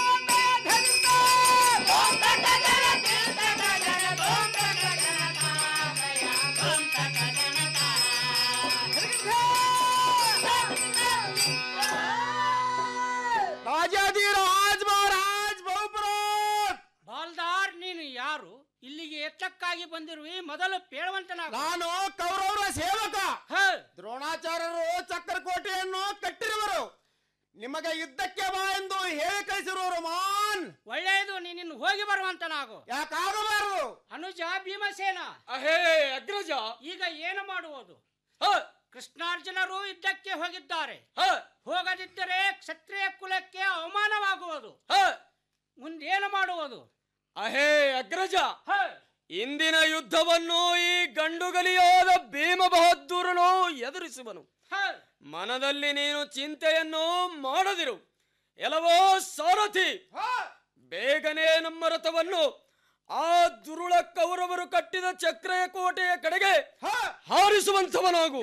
ರಾಜಾಧಿರಾಜ್ ಮಹಾರಾಜ್ ಬಹುಪುರಾತ್ ಬಾಲ್ದಾರ್ ನೀನು ಯಾರು ಇಲ್ಲಿಗೆ ಎತ್ತಕ್ಕಾಗಿ ಬಂದಿರುವಿ ಮೊದಲು ಪೇಳುವಂತನ ನಾನು ಕೌರವರ ಸೇವಕ ದ್ರೋಣಾಚಾರ್ಯರು ಚಕ್ರಕೋಟೆಯನ್ನು ಕಟ್ಟಿರುವರು ನಿಮಗೆ ಯುದ್ಧಕ್ಕೆ ಬಾ ಎಂದು ಹೇಳಿ ಕಳಿಸಿರುವರು ಮಾನ್ ಒಳ್ಳೆಯದು ನೀನಿನ್ನು ಹೋಗಿ ಬರುವಂತನಾಗು ಯಾಕಾಗಬಾರದು ಅನುಜ ಭೀಮಸೇನ ಅಹೇ ಅಗ್ರಜ ಈಗ ಏನು ಮಾಡುವುದು ಕೃಷ್ಣಾರ್ಜುನರು ಯುದ್ಧಕ್ಕೆ ಹೋಗಿದ್ದಾರೆ ಹೋಗದಿದ್ದರೆ ಕ್ಷತ್ರಿಯ ಕುಲಕ್ಕೆ ಅವಮಾನವಾಗುವುದು ಮುಂದೇನು ಮಾಡುವುದು ಅಹೇ ಅಗ್ರಜ ಇಂದಿನ ಯುದ್ಧವನ್ನು ಈ ಗಂಡುಗಲಿಯಾದ ಭೀಮ ಬಹದ್ದೂರನು ಎದುರಿಸುವನು ಮನದಲ್ಲಿ ನೀನು ಚಿಂತೆಯನ್ನು ಮಾಡದಿರು ಎಲ್ಲವೋ ಸಾರಥಿ ಬೇಗನೆ ನಮ್ಮ ರಥವನ್ನು ಆ ದುರುಳ ಕೌರವರು ಕಟ್ಟಿದ ಚಕ್ರೆಯ ಕೋಟೆಯ ಕಡೆಗೆ ಹಾರಿಸುವಂತವನಾಗು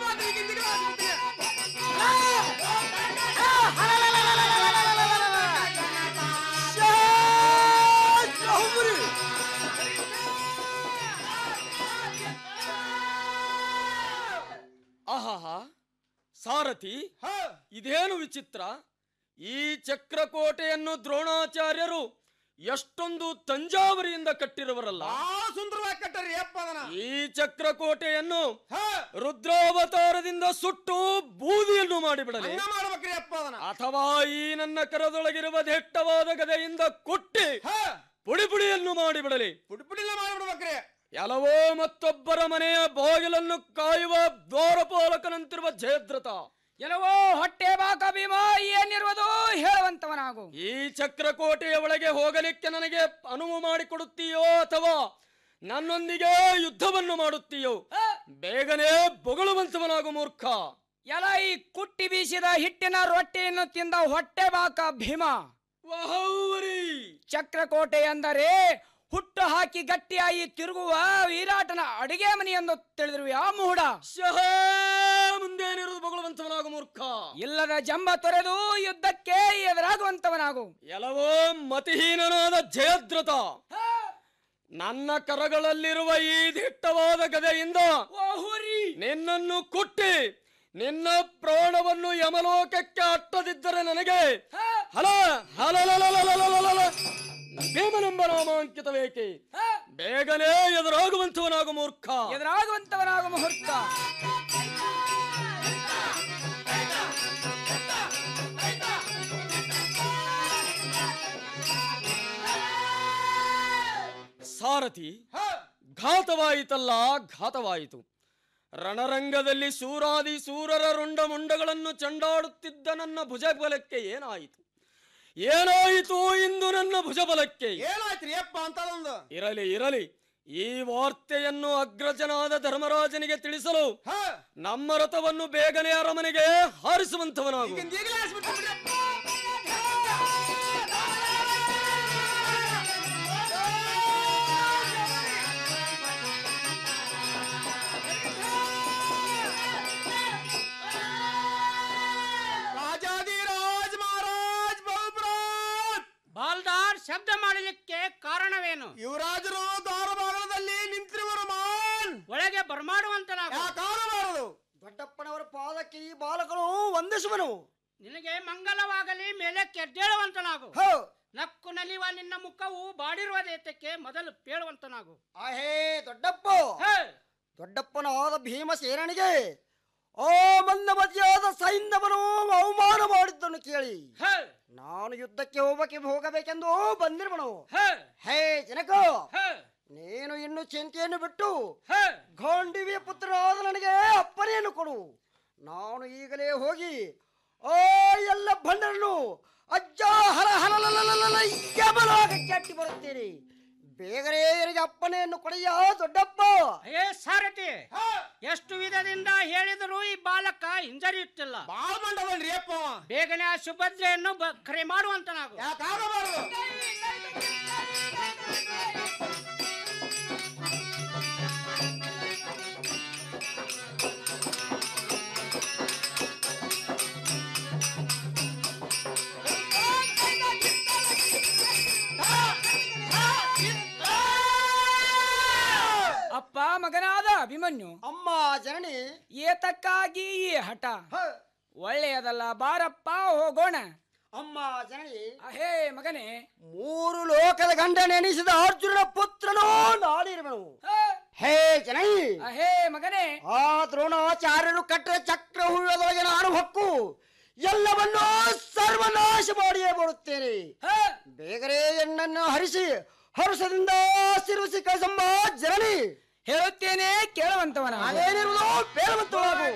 ಆಹಾಹಾ ಸಾರಥಿ ಇದೇನು ವಿಚಿತ್ರ ಈ ಚಕ್ರಕೋಟೆಯನ್ನು ದ್ರೋಣಾಚಾರ್ಯರು ಎಷ್ಟೊಂದು ತಂಜಾವರಿಯಿಂದ ಕಟ್ಟಿರುವರಲ್ಲ ಸುಂದರವಾಗಿ ಕಟ್ಟರಿ ಅಪ್ಪ ಅದನ್ನ ಈ ಚಕ್ರಕೋಟೆಯನ್ನು ರುದ್ರಾವತಾರದಿಂದ ಸುಟ್ಟು ಬೂದಿಯನ್ನು ಮಾಡಿಬಿಡಲಿ ಹಂಗ ಮಾಡ್ಬೇಕ್ರಿ ಅಪ್ಪ ಅದನ್ನ ಅಥವಾ ಈ ನನ್ನ ಕರದೊಳಗಿರುವ ದೆಟ್ಟವಾದ ಗದೆಯಿಂದ ಕುಟ್ಟಿ ಪುಡಿ ಪುಡಿಯನ್ನು ಮಾಡಿಬಿಡಲಿ ಪುಡಿ ಪುಡಿಲ್ಲ ಮಾಡ್ಬಿಡ್ಬೇಕ್ರಿ ಎಲ್ಲವೋ ಮತ್ತೊಬ್ಬರ ಮನೆಯ ಬಾಗಿಲನ್ನು ಕಾಯುವ ದ್ವಾರಪಾಲಕನಂತಿರುವ ಜಯದ್ರಥ ಎಲ್ಲವೋ ಹೊಟ್ಟೆ ಬಾಕ ಭೀಮ ಏನಿರುವುದು ಹೇಳುವಂತವನಾಗು ಈ ಚಕ್ರಕೋಟೆಯ ಒಳಗೆ ಹೋಗಲಿಕ್ಕೆ ನನಗೆ ಅನುವು ಮಾಡಿಕೊಡುತ್ತೀಯೋ ಅಥವಾ ನನ್ನೊಂದಿಗೆ ಯುದ್ಧವನ್ನು ಮಾಡುತ್ತೀಯೋ ಬೇಗನೆ ಬೊಗಳುವಂತವನಾಗು ಮೂರ್ಖ ಎಲ ಈ ಕುಟ್ಟಿ ಬೀಸಿದ ಹಿಟ್ಟಿನ ರೊಟ್ಟಿಯನ್ನು ತಿಂದ ಹೊಟ್ಟೆ ಬಾಕ ಭೀಮ ಚಕ್ರಕೋಟೆ ಎಂದರೆ ಹುಟ್ಟು ಹಾಕಿ ಗಟ್ಟಿಯಾಗಿ ತಿರುಗುವ ವಿರಾಟನ ಅಡಿಗೆ ಮನೆ ಎಂದು ತಿಳಿದಿರುವ ಆ ಮುಹುಡ ಮುಂದೇನಿರುವುದು ಬೊಗಳುವಂತವನಾಗು ಮೂರ್ಖ ಇಲ್ಲದ ಜಂಬ ತೊರೆದು ಯುದ್ಧಕ್ಕೆ ಎದುರಾಗುವಂತವನಾಗು ಎಲ್ಲವೋ ಮತಿಹೀನನಾದ ಜಯದ್ರಥ ನನ್ನ ಕರಗಳಲ್ಲಿರುವ ಈ ದಿಟ್ಟವಾದ ಗದೆಯಿಂದ ನಿನ್ನನ್ನು ಕುಟ್ಟಿ ನಿನ್ನ ಪ್ರಾಣವನ್ನು ಯಮಲೋಕಕ್ಕೆ ಅಟ್ಟದಿದ್ದರೆ ನನಗೆ ಹಲ ಹಲಲಲಲಲಲಲಲ ಭೀಮನೆಂಬ ನಾಮಾಂಕಿತ ಬೇಕೆ ಬೇಗನೆ ಎದುರಾಗುವಂತವನಾಗು ಮೂರ್ಖ ಎದುರಾಗುವಂತವನಾಗು ಮುಹೂರ್ತ ಸಾರಥಿ ಘಾತವಾಯಿತಲ್ಲ ಘಾತವಾಯಿತು ರಣರಂಗದಲ್ಲಿ ಸೂರಾದಿ ಸೂರರ ರುಂಡ ಮುಂಡಗಳನ್ನು ಚಂಡಾಡುತ್ತಿದ್ದ ನನ್ನ ಭುಜಬಲಕ್ಕೆ ಏನಾಯಿತು ಏನಾಯಿತು ಇಂದು ನನ್ನ ಭುಜಬಲಕ್ಕೆ ಏನಾಯ್ತ್ರಿ ಅಪ್ಪ ಅಂತದೊಂದು ಇರಲಿ ಇರಲಿ ಈ ವಾರ್ತೆಯನ್ನು ಅಗ್ರಜನಾದ ಧರ್ಮರಾಜನಿಗೆ ತಿಳಿಸಲು ನಮ್ಮ ರಥವನ್ನು ಬೇಗನೆ ಅರಮನೆಗೆ ಹಾರಿಸುವಂತವನಾಗು ಈಗಲೇ ಹಾಸ್ಬಿಟ್ಟು ಬಿಡ್ರಿ ಅಪ್ಪ. ರಾಜಾಧಿರಾಜ್ ಮಹಾರಾಜ್ ಬಹುಪುರಾತ್ ಬಾಲ್ದಾರ್ ಶಬ್ದ ಮಾಡಲಿಕ್ಕೆ ಕಾರಣವೇನು ಯುವರಾಜರು ದ್ವಾರಭಾಗದಲ್ಲಿ ನಿಂತಿರುವರು ಮಾನ್ ಒಳಗೆ ಬರಮಾಡುವಂತನಾಗು ಯಾಕಾಗಬಾರದು ದೊಡ್ಡಪ್ಪನವರ ಪಾದಕ್ಕೆ ಈ ಬಾಲಕನು ವಂದಿಸುವನು ನಿನಗೆ ಮಂಗಲವಾಗಲಿ ಮೇಲೆ ಕೆದ್ದೇಳುವಂತನಾಗು ನಕ್ಕು ನಲಿವ ನಿನ್ನ ಮುಖವು ಬಾಡಿರುವುದೇತಕ್ಕೆ ಮೊದಲು ಪೇಳುವಂತನಾಗು ಆಹೇ ದೊಡ್ಡಪ್ಪ ದೊಡ್ಡಪ್ಪನಾದ ಭೀಮಸೇನನಿಗೆ ಆ ಮಂದಮತಿಯಾದ ಸೈಂಧವನು ಅವಮಾನ ಮಾಡಿದ್ದನ್ನು ಕೇಳಿ ನಾನು ಯುದ್ಧಕ್ಕೆ ಹೋಗಕ್ಕೆ ಹೋಗಬೇಕೆಂದು ಬಂದಿರುವನು ಹೇ ಜನಕ ನೀನು ಇನ್ನು ಚಿಂತೆಯನ್ನು ಬಿಟ್ಟು ಗಾಂಡಿವಿಯ ಪುತ್ರನಾದ ನನಗೆ ಅಪ್ಪನೆಯನ್ನು ಕೊಡು ನಾನು ಈಗಲೇ ಹೋಗಿ ಆ ಎಲ್ಲ ಭಂಡರನ್ನು ಅಜ್ಜ ಹರ ಹರಲಲಲಲಲ ಯಮಲೋಕಕ್ಕೆ ಅಟ್ಟಿ ಬರುತ್ತೇನೆ ಬೇಗನೆ ಇವರಿಗೆ ಅಪ್ಪನೆಯನ್ನು ಕೊಡೆಯ ದೊಡ್ಡಪ್ಪ ಏ ಸಾರಥಿ ಎಷ್ಟು ವಿಧದಿಂದ ಹೇಳಿದರೂ ಈ ಬಾಲಕ ಹಿಂಜರಿಯುತ್ತಿಲ್ಲ ಅಪ್ಪ ಬೇಗನೆ ಆ ಸುಭದ್ರೆಯನ್ನು ಬ- ಕರೆ ಮಾಡುವಂತನಾಗು ಅಪ್ಪ ಮಗನಾದ ಅಭಿಮನ್ಯು ಅಮ್ಮ ಜನನಿ ಏತಕ್ಕಾಗಿ ಈ ಹಠ ಒಳ್ಳೆಯದಲ್ಲ ಬಾರಪ್ಪ ಹೋಗೋಣ ಅಮ್ಮ ಜನನಿ ಹೇ ಮಗನೇ ಮೂರು ಲೋಕದ ಗಂಡ ನೆನೆಸಿದ ಅರ್ಜುನನ ಪುತ್ರನೋ ನಾಡಿರುವನು ಹೇ ಜನನಿ ಹೇ ಮಗನೇ ಆ ದ್ರೋಣಾಚಾರ್ಯರು ಕಟ್ಟದ ಚಕ್ರ ಹುಳ್ಳದೊಳಗೆ ನಾನು ಹೊಕ್ಕು ಎಲ್ಲವನ್ನೂ ಸರ್ವನಾಶ ಮಾಡಿಯೇ ಬರುತ್ತೇನೆ ಬೇಗನೆ ಎಣ್ಣನ್ನು ಹರಿಸಿ ಹರುಷದಿಂದ ಸಿರುಸಿ ಕಸಮ್ಮ ಜನನಿ ಹೇಳುತ್ತೇನೆ ಕೇಳುವಂತವನ ಅದೇನಿರುವುದು ಬೇಡವಂತವಾಗು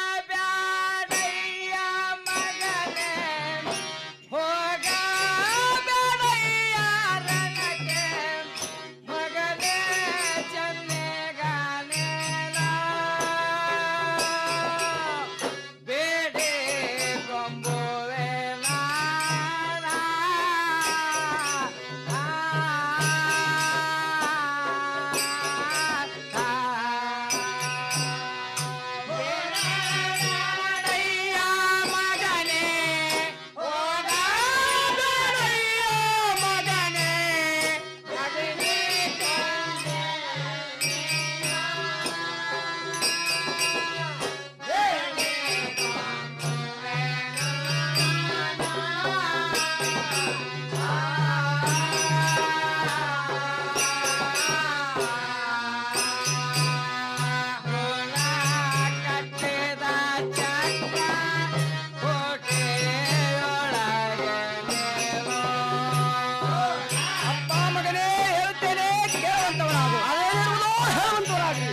ಅಪ್ಪ ಮಗನೇ ಹೇಳುತ್ತೇನೆ ಕೇಳುವಂತವನಾಗು ಅದೇನಿರುವುದು ಹೇಳುವಂತವರಾಗಿ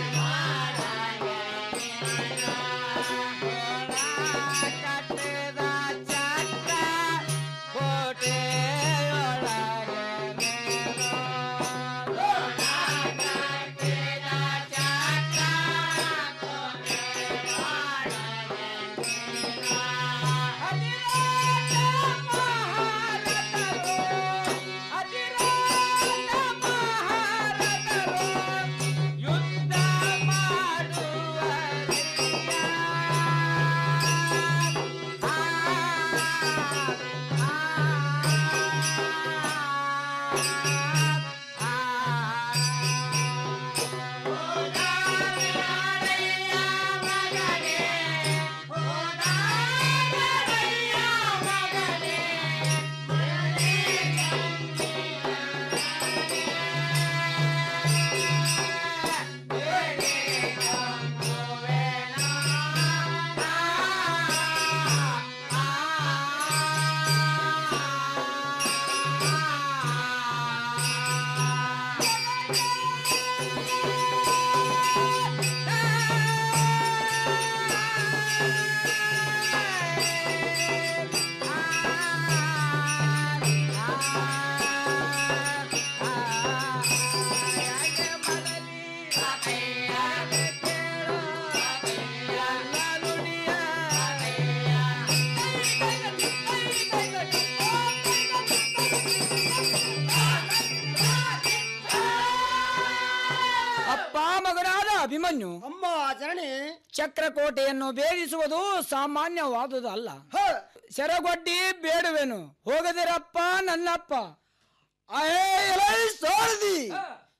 ಅಪ್ಪ ಮಗನಾದ ಅಭಿಮನ್ಯು ಅಮ್ಮ ಜನನಿ ಚಕ್ರಕೋಟೆಯನ್ನು ಭೇದಿಸುವುದು ಸಾಮಾನ್ಯವಾದುದಲ್ಲ ಸೆರಗೊಡ್ಡಿ ಬೇಡುವೆನು ಹೋಗದಿರಪ್ಪ ನನ್ನಪ್ಪ ಅಹೇ ಎಲೈ ಸಾರದಿ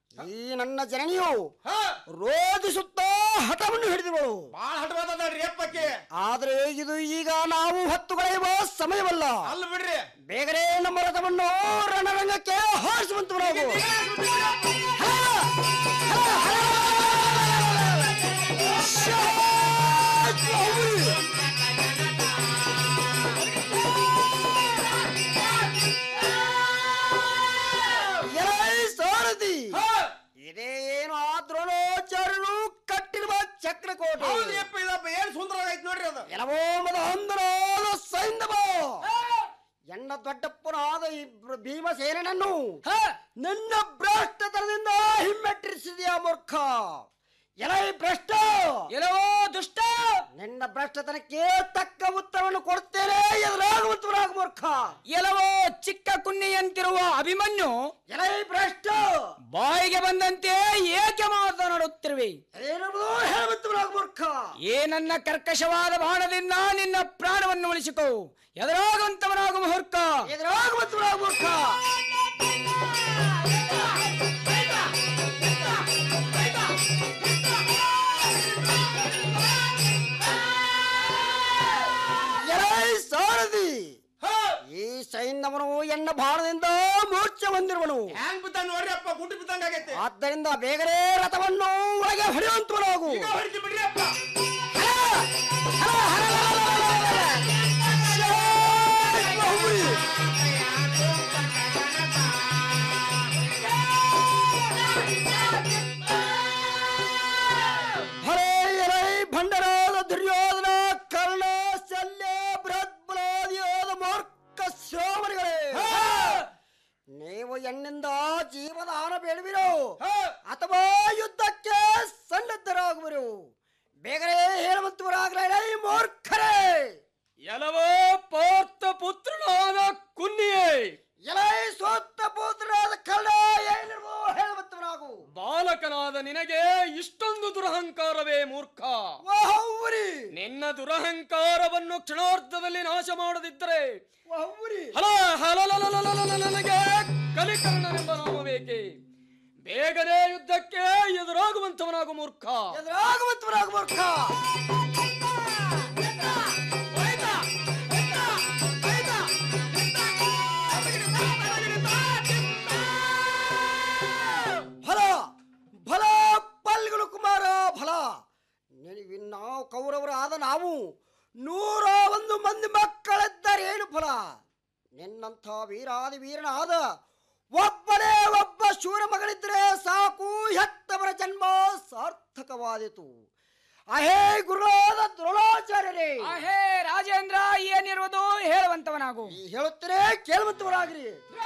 ಈ ನನ್ನ ಜನನಿಯು ರೋಧಿಸುತ್ತಾ ಹಠವನ್ನು ಹಿಡಿದವಳು ಬಾಳ ಹಠವಾದಲ್ರಿ ಅಪ್ಪಕ್ಕೆ ಆದ್ರೆ ಇದು ಈಗ ನಾವು ಹತ್ತುಗಳೆಯುವ ಸಮಯವಲ್ಲ ಅಲ್ಲ ಬಿಡ್ರಿ ಬೇಗನೆ ನಮ್ಮ ರಥವನ್ನು ರಣರಂಗಕ್ಕೆ ಹಾರಿಸುವಂತ ನಾವು ಸಾರಥಿ ಇದೇ ಏನು ಆ ದ್ರೋಣಾಚಾರ್ಯರು ಕಟ್ಟಿರುವ ಚಕ್ರಕೋಟೆ ಹೌದು ಯಪ್ಪ ಇದಪ್ಪ ಏನ್ ಸುಂದರವಾಗೈತ್ ನೋಡ್ರಿ ಅದು ಎಲ್ಲವೋ ಮದ ಅಂದರಾದ ಸೈಂಧವ ಎನ್ನ ದೊಡ್ಡಪ್ಪನಾದ ಈ ಬ್ರ- ಭೀಮಸೇನನನ್ನು ನನ್ನ ಭ್ರಷ್ಟತನದಿಂದ ಹಿಮ್ಮೆಟ್ಟಿಸಿದೆಯಾ ಮೂರ್ಖ ಎಲೈ ಭ್ರಷ್ಟ ಎಲ್ಲವೋ ದುಷ್ಟ ನಿನ್ನ ಭ್ರಷ್ಟತನಕ್ಕೆ ತಕ್ಕ ಉತ್ತರವನ್ನು ಕೊಡ್ತೇನೆ ಎದುರಾಗುವಂತವರಾಗ ಮೂರ್ಖ ಎಲ್ಲವೋ ಚಿಕ್ಕ ಕುನ್ನಿಯಂತಿರುವ ಅಭಿಮನ್ಯು ಎಲೈ ಭ್ರಷ್ಟ ಬಾಯಿಗೆ ಬಂದಂತೆ ಏಕೆ ಮಾತನಾಡುತ್ತಿರುವೆ ಏನೆಂಬುದು ಹೇಳುವಂತವರಾಗ ಮೂರ್ಖ ಏ ನನ್ನ ಕರ್ಕಶವಾದ ಬಾಣದಿಂದ ನಿನ್ನ ಪ್ರಾಣವನ್ನು ಉಳಿಸಿಕೋ ಎದುರಾಗುವಂತವನಾಗು ಮುಹೂರ್ತ ಎದುರಾಗುವಂತವರಾಗ ಮೂರ್ಖ ಎಲೈ ಸಾರಥಿ ಈ ಸೈನ್ಯವನು ಎನ್ನ ಬಾಣದಿಂದ ಮೂರ್ಛೆ ಹೊಂದಿರುವನು ಹೆಂಗ್ ಬಿದ್ದ ನೋಡ್ರಿ ಅಪ್ಪ ಗುಂಡು ಬಿದ್ದಂಗ ಆಗೈತೆ ಆದ್ದರಿಂದ ಬೇಗನೆ ರಥವನ್ನು ಒಳಗೆ ಹೊಡೆಯುವಂತವನಾಗು ಈಗ ಹೊಡಿತಿ ಬಿಡ್ರಿ ಅಪ್ಪ ಹರೇ ಎಲೈ ಭಂಡರಾದ ದುರ್ಯೋಧನ ಕರ್ಣ ಶಲ್ಯ ಬೃಹತ್ ಬಲಾದಿಯಾದ ಮೂರ್ಖ ಶ್ರೋಮಣಿಗಳೇ ನೀವು ಎನ್ನಿಂದ ಜೀವದಾನ ಬೇಡುವಿರೋ ಅಥವಾ ಯುದ್ಧಕ್ಕೆ ಸನ್ನದ್ಧರಾಗುವರು ಬೇಗನೆ ಹೇಳುವಂತವರಾಗಲೇ ಮೂರ್ಖರೇ ಎಲವೋ ಪಾರ್ಥ ಪುತ್ರನಾದ ಕುನ್ನಿಯೇ ಎಲೈ ಸ್ವತ್ತ ಪುತ್ರರಾದ ಕರ್ಣ ಏನಿರುವೋ ಹೇಳುವಂತವರಾಗು ಬಾಲಕನಾದ ನಿನಗೆ ಇಷ್ಟೊಂದು ದುರಹಂಕಾರವೇ ಮೂರ್ಖ ನಿನ್ನ ದುರಹಂಕಾರವನ್ನು ಕ್ಷಣಾರ್ಧದಲ್ಲಿ ನಾಶ ಮಾಡದಿದ್ದರೆ ಹಲ ಹಲಲಲಲಲಲ ನನಗೆ ಕಲಿಕರ್ಣನೆಂಬ ನಾಮ ಬೇಕೆ ಬೇಗನೆ ಯುದ್ಧಕ್ಕೆ ಎದುರಾಗುವಂತವನಾಗು ಮೂರ್ಖ ಎದುರಾಗುವಂತವರಾಗು ಮೂರ್ಖ ಫಲ ಫಲ ಪಲ್ಗುಲು ಕುಮಾರ ಫಲ ನಿನಗೆ ನಾವು ಕೌರವರಾದ ನಾವು ನೂರ ಒಂದು ಮಂದಿ ಮಕ್ಕಳಿದ್ದರೇನು ಫಲ ನಿನ್ನಂಥ ವೀರಾದಿ ವೀರನಾದ ಒಬ್ಬನೇ ಒಬ್ಬ ಶೂರ ಮಗಳಿದ್ರೆ ಸಾಕು ಹೆತ್ತವರ ಜನ್ಮ ಸಾರ್ಥಕವಾದಿತು ಅಹೇ ಗುರುವಾದ ದ್ರೋಣಾಚಾರ್ಯರೇ ಅಹೇ ರಾಜೇಂದ್ರ ಏನಿರುವುದು ಹೇಳುವಂತವನಾಗು ಹೇಳುತ್ತೇನೆ ಕೇಳುವಂತವರಾಗ್ರಿ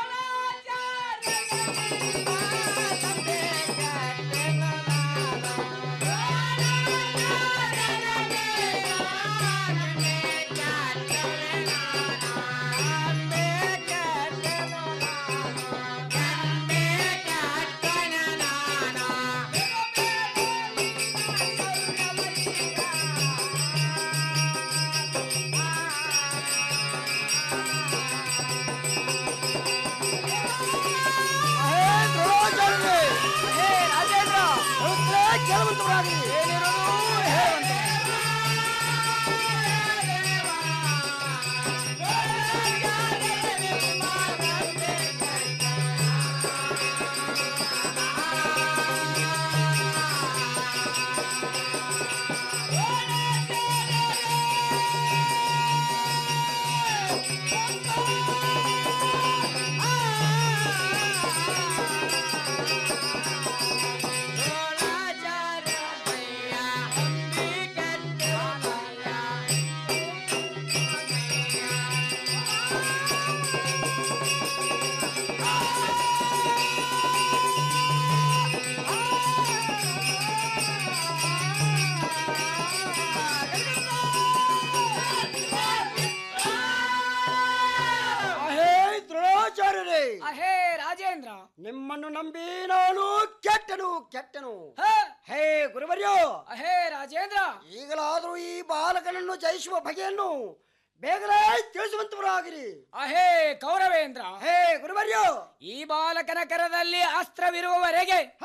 ಅಹೇ ದ್ರೋಣಾಚಾರ್ಯರೇ ಅಹೇ ರಾಜೇಂದ್ರ ನಿಮ್ಮನ್ನು ನಂಬಿ ನಾನು ಕೆಟ್ಟನು ಕೆಟ್ಟನು ಹೇ ಗುರುವರ್ಯ ಅಹೇ ರಾಜೇಂದ್ರ ಈಗಲಾದರೂ ಈ ಬಾಲಕನನ್ನು ಜಯಿಸುವ ಬಗೆಯನ್ನು ಬೇಗನೆ ತಿಳಿಸುವಂತವರಾಗಿರಿ ಅಹೇ ಕೌರವೇಂದ್ರ ಹೇ ಗುರುವರ್ಯ ಈ ಬಾಲಕನ ಕರದಲ್ಲಿ ಅಸ್ತ್ರವಿರುವವರೆಗೆ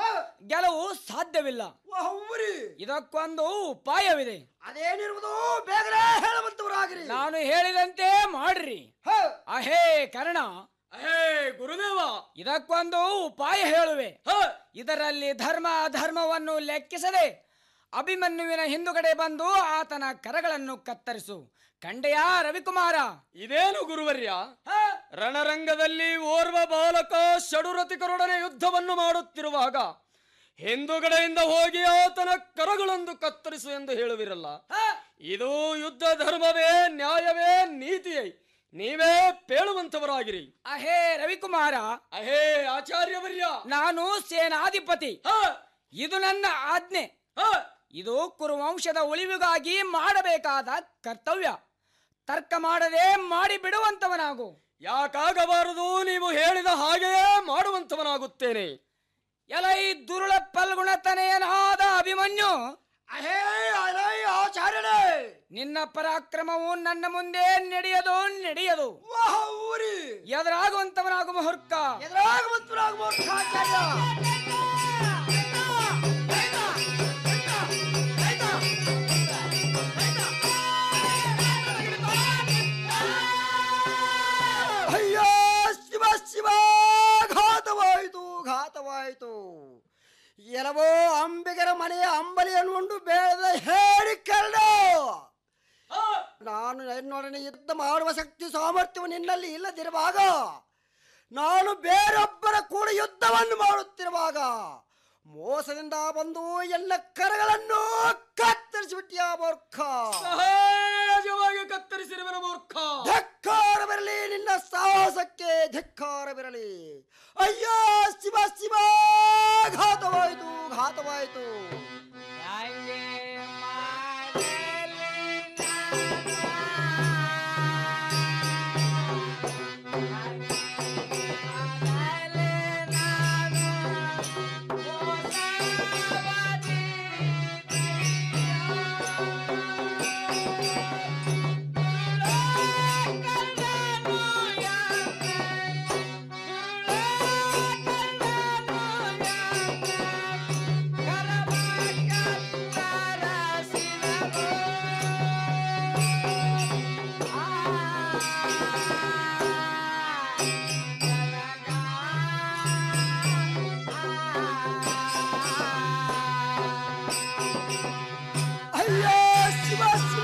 ಗೆಲುವು ಸಾಧ್ಯವಿಲ್ಲ ಇದಕ್ಕೊಂದು ಉಪಾಯವಿದೆ ಅದೇನಿರುವುದು ಬೇಗನೆ ಹೇಳುವಂತವರಾಗಿರಿ ನಾನು ಹೇಳಿದಂತೆ ಮಾಡ್ರಿ ಅಹೇ ಕರ್ಣ ಅಹೇ ಗುರುದೇವ ಇದಕ್ಕೊಂದು ಉಪಾಯ ಹೇಳುವೆ ಇದರಲ್ಲಿ ಧರ್ಮ ಅಧರ್ಮವನ್ನು ಲೆಕ್ಕಿಸದೆ ಅಭಿಮನ್ಯುವಿನ ಹಿಂದುಗಡೆ ಬಂದು ಆತನ ಕರಗಳನ್ನು ಕತ್ತರಿಸು ಕಂಡೆಯ ರವಿಕುಮಾರ ಇದೇನು ಗುರುವರ್ಯ ರಣರಂಗದಲ್ಲಿ ಓರ್ವ ಬಾಲಕ ಷಡುರತಿಕರೊಡನೆ ಯುದ್ಧವನ್ನು ಮಾಡುತ್ತಿರುವಾಗ ಹಿಂದುಗಡೆಯಿಂದ ಹೋಗಿ ಆತನ ಕರಗಳೊಂದು ಕತ್ತರಿಸು ಎಂದು ಹೇಳುವಿರಲ್ಲ ಇದು ಯುದ್ಧ ಧರ್ಮವೇ ನ್ಯಾಯವೇ ನೀತಿಯೇ ನೀವೇ ಪೇಳುವಂತವರಾಗಿರಿ ಅಹೇ ರವಿಕುಮಾರ ಅಹೇ ಆಚಾರ್ಯವರ್ಯ ನಾನು ಸೇನಾಧಿಪತಿ ಇದು ನನ್ನ ಆಜ್ಞೆ ಇದು ಕುರುವಂಶದ ಉಳಿವಿಗಾಗಿ ಮಾಡಬೇಕಾದ ಕರ್ತವ್ಯ ತರ್ಕ ಮಾಡದೆ ಮಾಡಿ ಬಿಡುವಂತವನಾಗು ಯಾಕಾಗಬಾರದು ನೀವು ಹೇಳಿದ ಹಾಗೆಯೇ ಮಾಡುವಂತವನಾಗುತ್ತೇನೆ ಎಲೈ ದುರುಳ ಪಲ್ಗುಣತನೆಯನಾದ ಅಭಿಮನ್ಯು ಅಹೇ ಅಲೈ ಆಚಾರ್ಯನೇ ನಿನ್ನ ಪರಾಕ್ರಮವು ನನ್ನ ಮುಂದೆ ನಡೆಯದು ನಡೆಯದು ಎದುರಾಗುವಂತವನಾಗು ಮುಹೂರ್ಕ ಎದುರಾಗುವಂತವನಾಗು ಮೂರ್ಖ ಆಚಾರ್ಯ ಅಯ್ಯೋ ಶಿವ ಶಿವ ಘಾತವಾಯಿತು ಘಾತವಾಯಿತು ಎಲವೋ ಅಂಬಿಗರ ಮನೆಯ ಅಂಬಲಿಯನ್ನು ಉಂಡು ಬೇಡದ ಹೇಳಿ ಕರ್ಣ ನಾನು ಎನ್ನೊಡನೆ ಯುದ್ಧ ಮಾಡುವ ಶಕ್ತಿ ಸಾಮರ್ಥ್ಯವು ನಿನ್ನಲ್ಲಿ ಇಲ್ಲದಿರುವಾಗ ನಾನು ಬೇರೊಬ್ಬರ ಕೂಡ ಯುದ್ಧವನ್ನು ಮಾಡುತ್ತಿರುವಾಗ ಮೋಸದಿಂದ ಬಂದು ಎಲ್ಲ ಕರಗಳನ್ನು ಕತ್ತರಿಸಿಬಿಟ್ಟಿಯ ಮೂರ್ಖ ಸಹಜವಾಗಿ ಕತ್ತರಿಸಿರುವನ ಮೂರ್ಖ ಧಿಕ್ಕಾರ ಬರಲಿ ನಿನ್ನ ಸಾಹಸಕ್ಕೆ ಧಿಕ್ಕಾರ ಬರಲಿ ಅಯ್ಯೋ ಶಿವ ಶಿವ ಘಾತವಾಯಿತು ಘಾತವಾಯಿತು ಅಯ್ಯೋ ಶಿವ ಶಿವ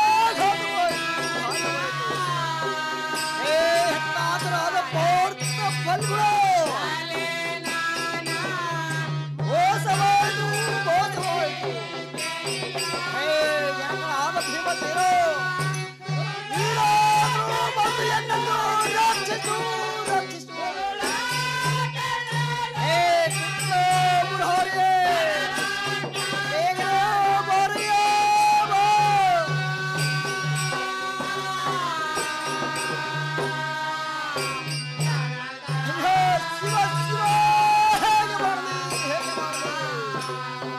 ಹೆತ್ತಾದರಾದ ಪೌರ್ತ ಫಲ್ಗುಣ ಮೋಸವಾಯಿತು ಮೋಸವಾಯಿತು ಹೇ ಜನರಾದ ಭೀಮಸೇನೋ ನೀನಾದರೂ ಬಂದು ಎನ್ನನ್ನು ರಕ್ಷಿಸು ರಕ್ಷಿಸು ಹೇ ಕೃಷ್ಣ ಮುರಾರಿಯೇ ಬೇಗನೆ ಬರೆಯೋ ಬಾ. ಅಯ್ಯೋ, ಶಿವ ಶಿವ ಹೇಗೆ ಮಾಡಲಿ ಹೇಗೆ ಮಾಡಲಿ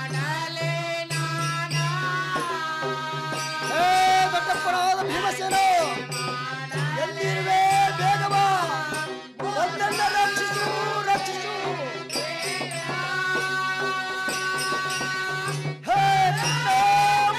ಹೇ ದೊಡ್ಡಪ್ಪನಾದ ಭೀಮಸೇನ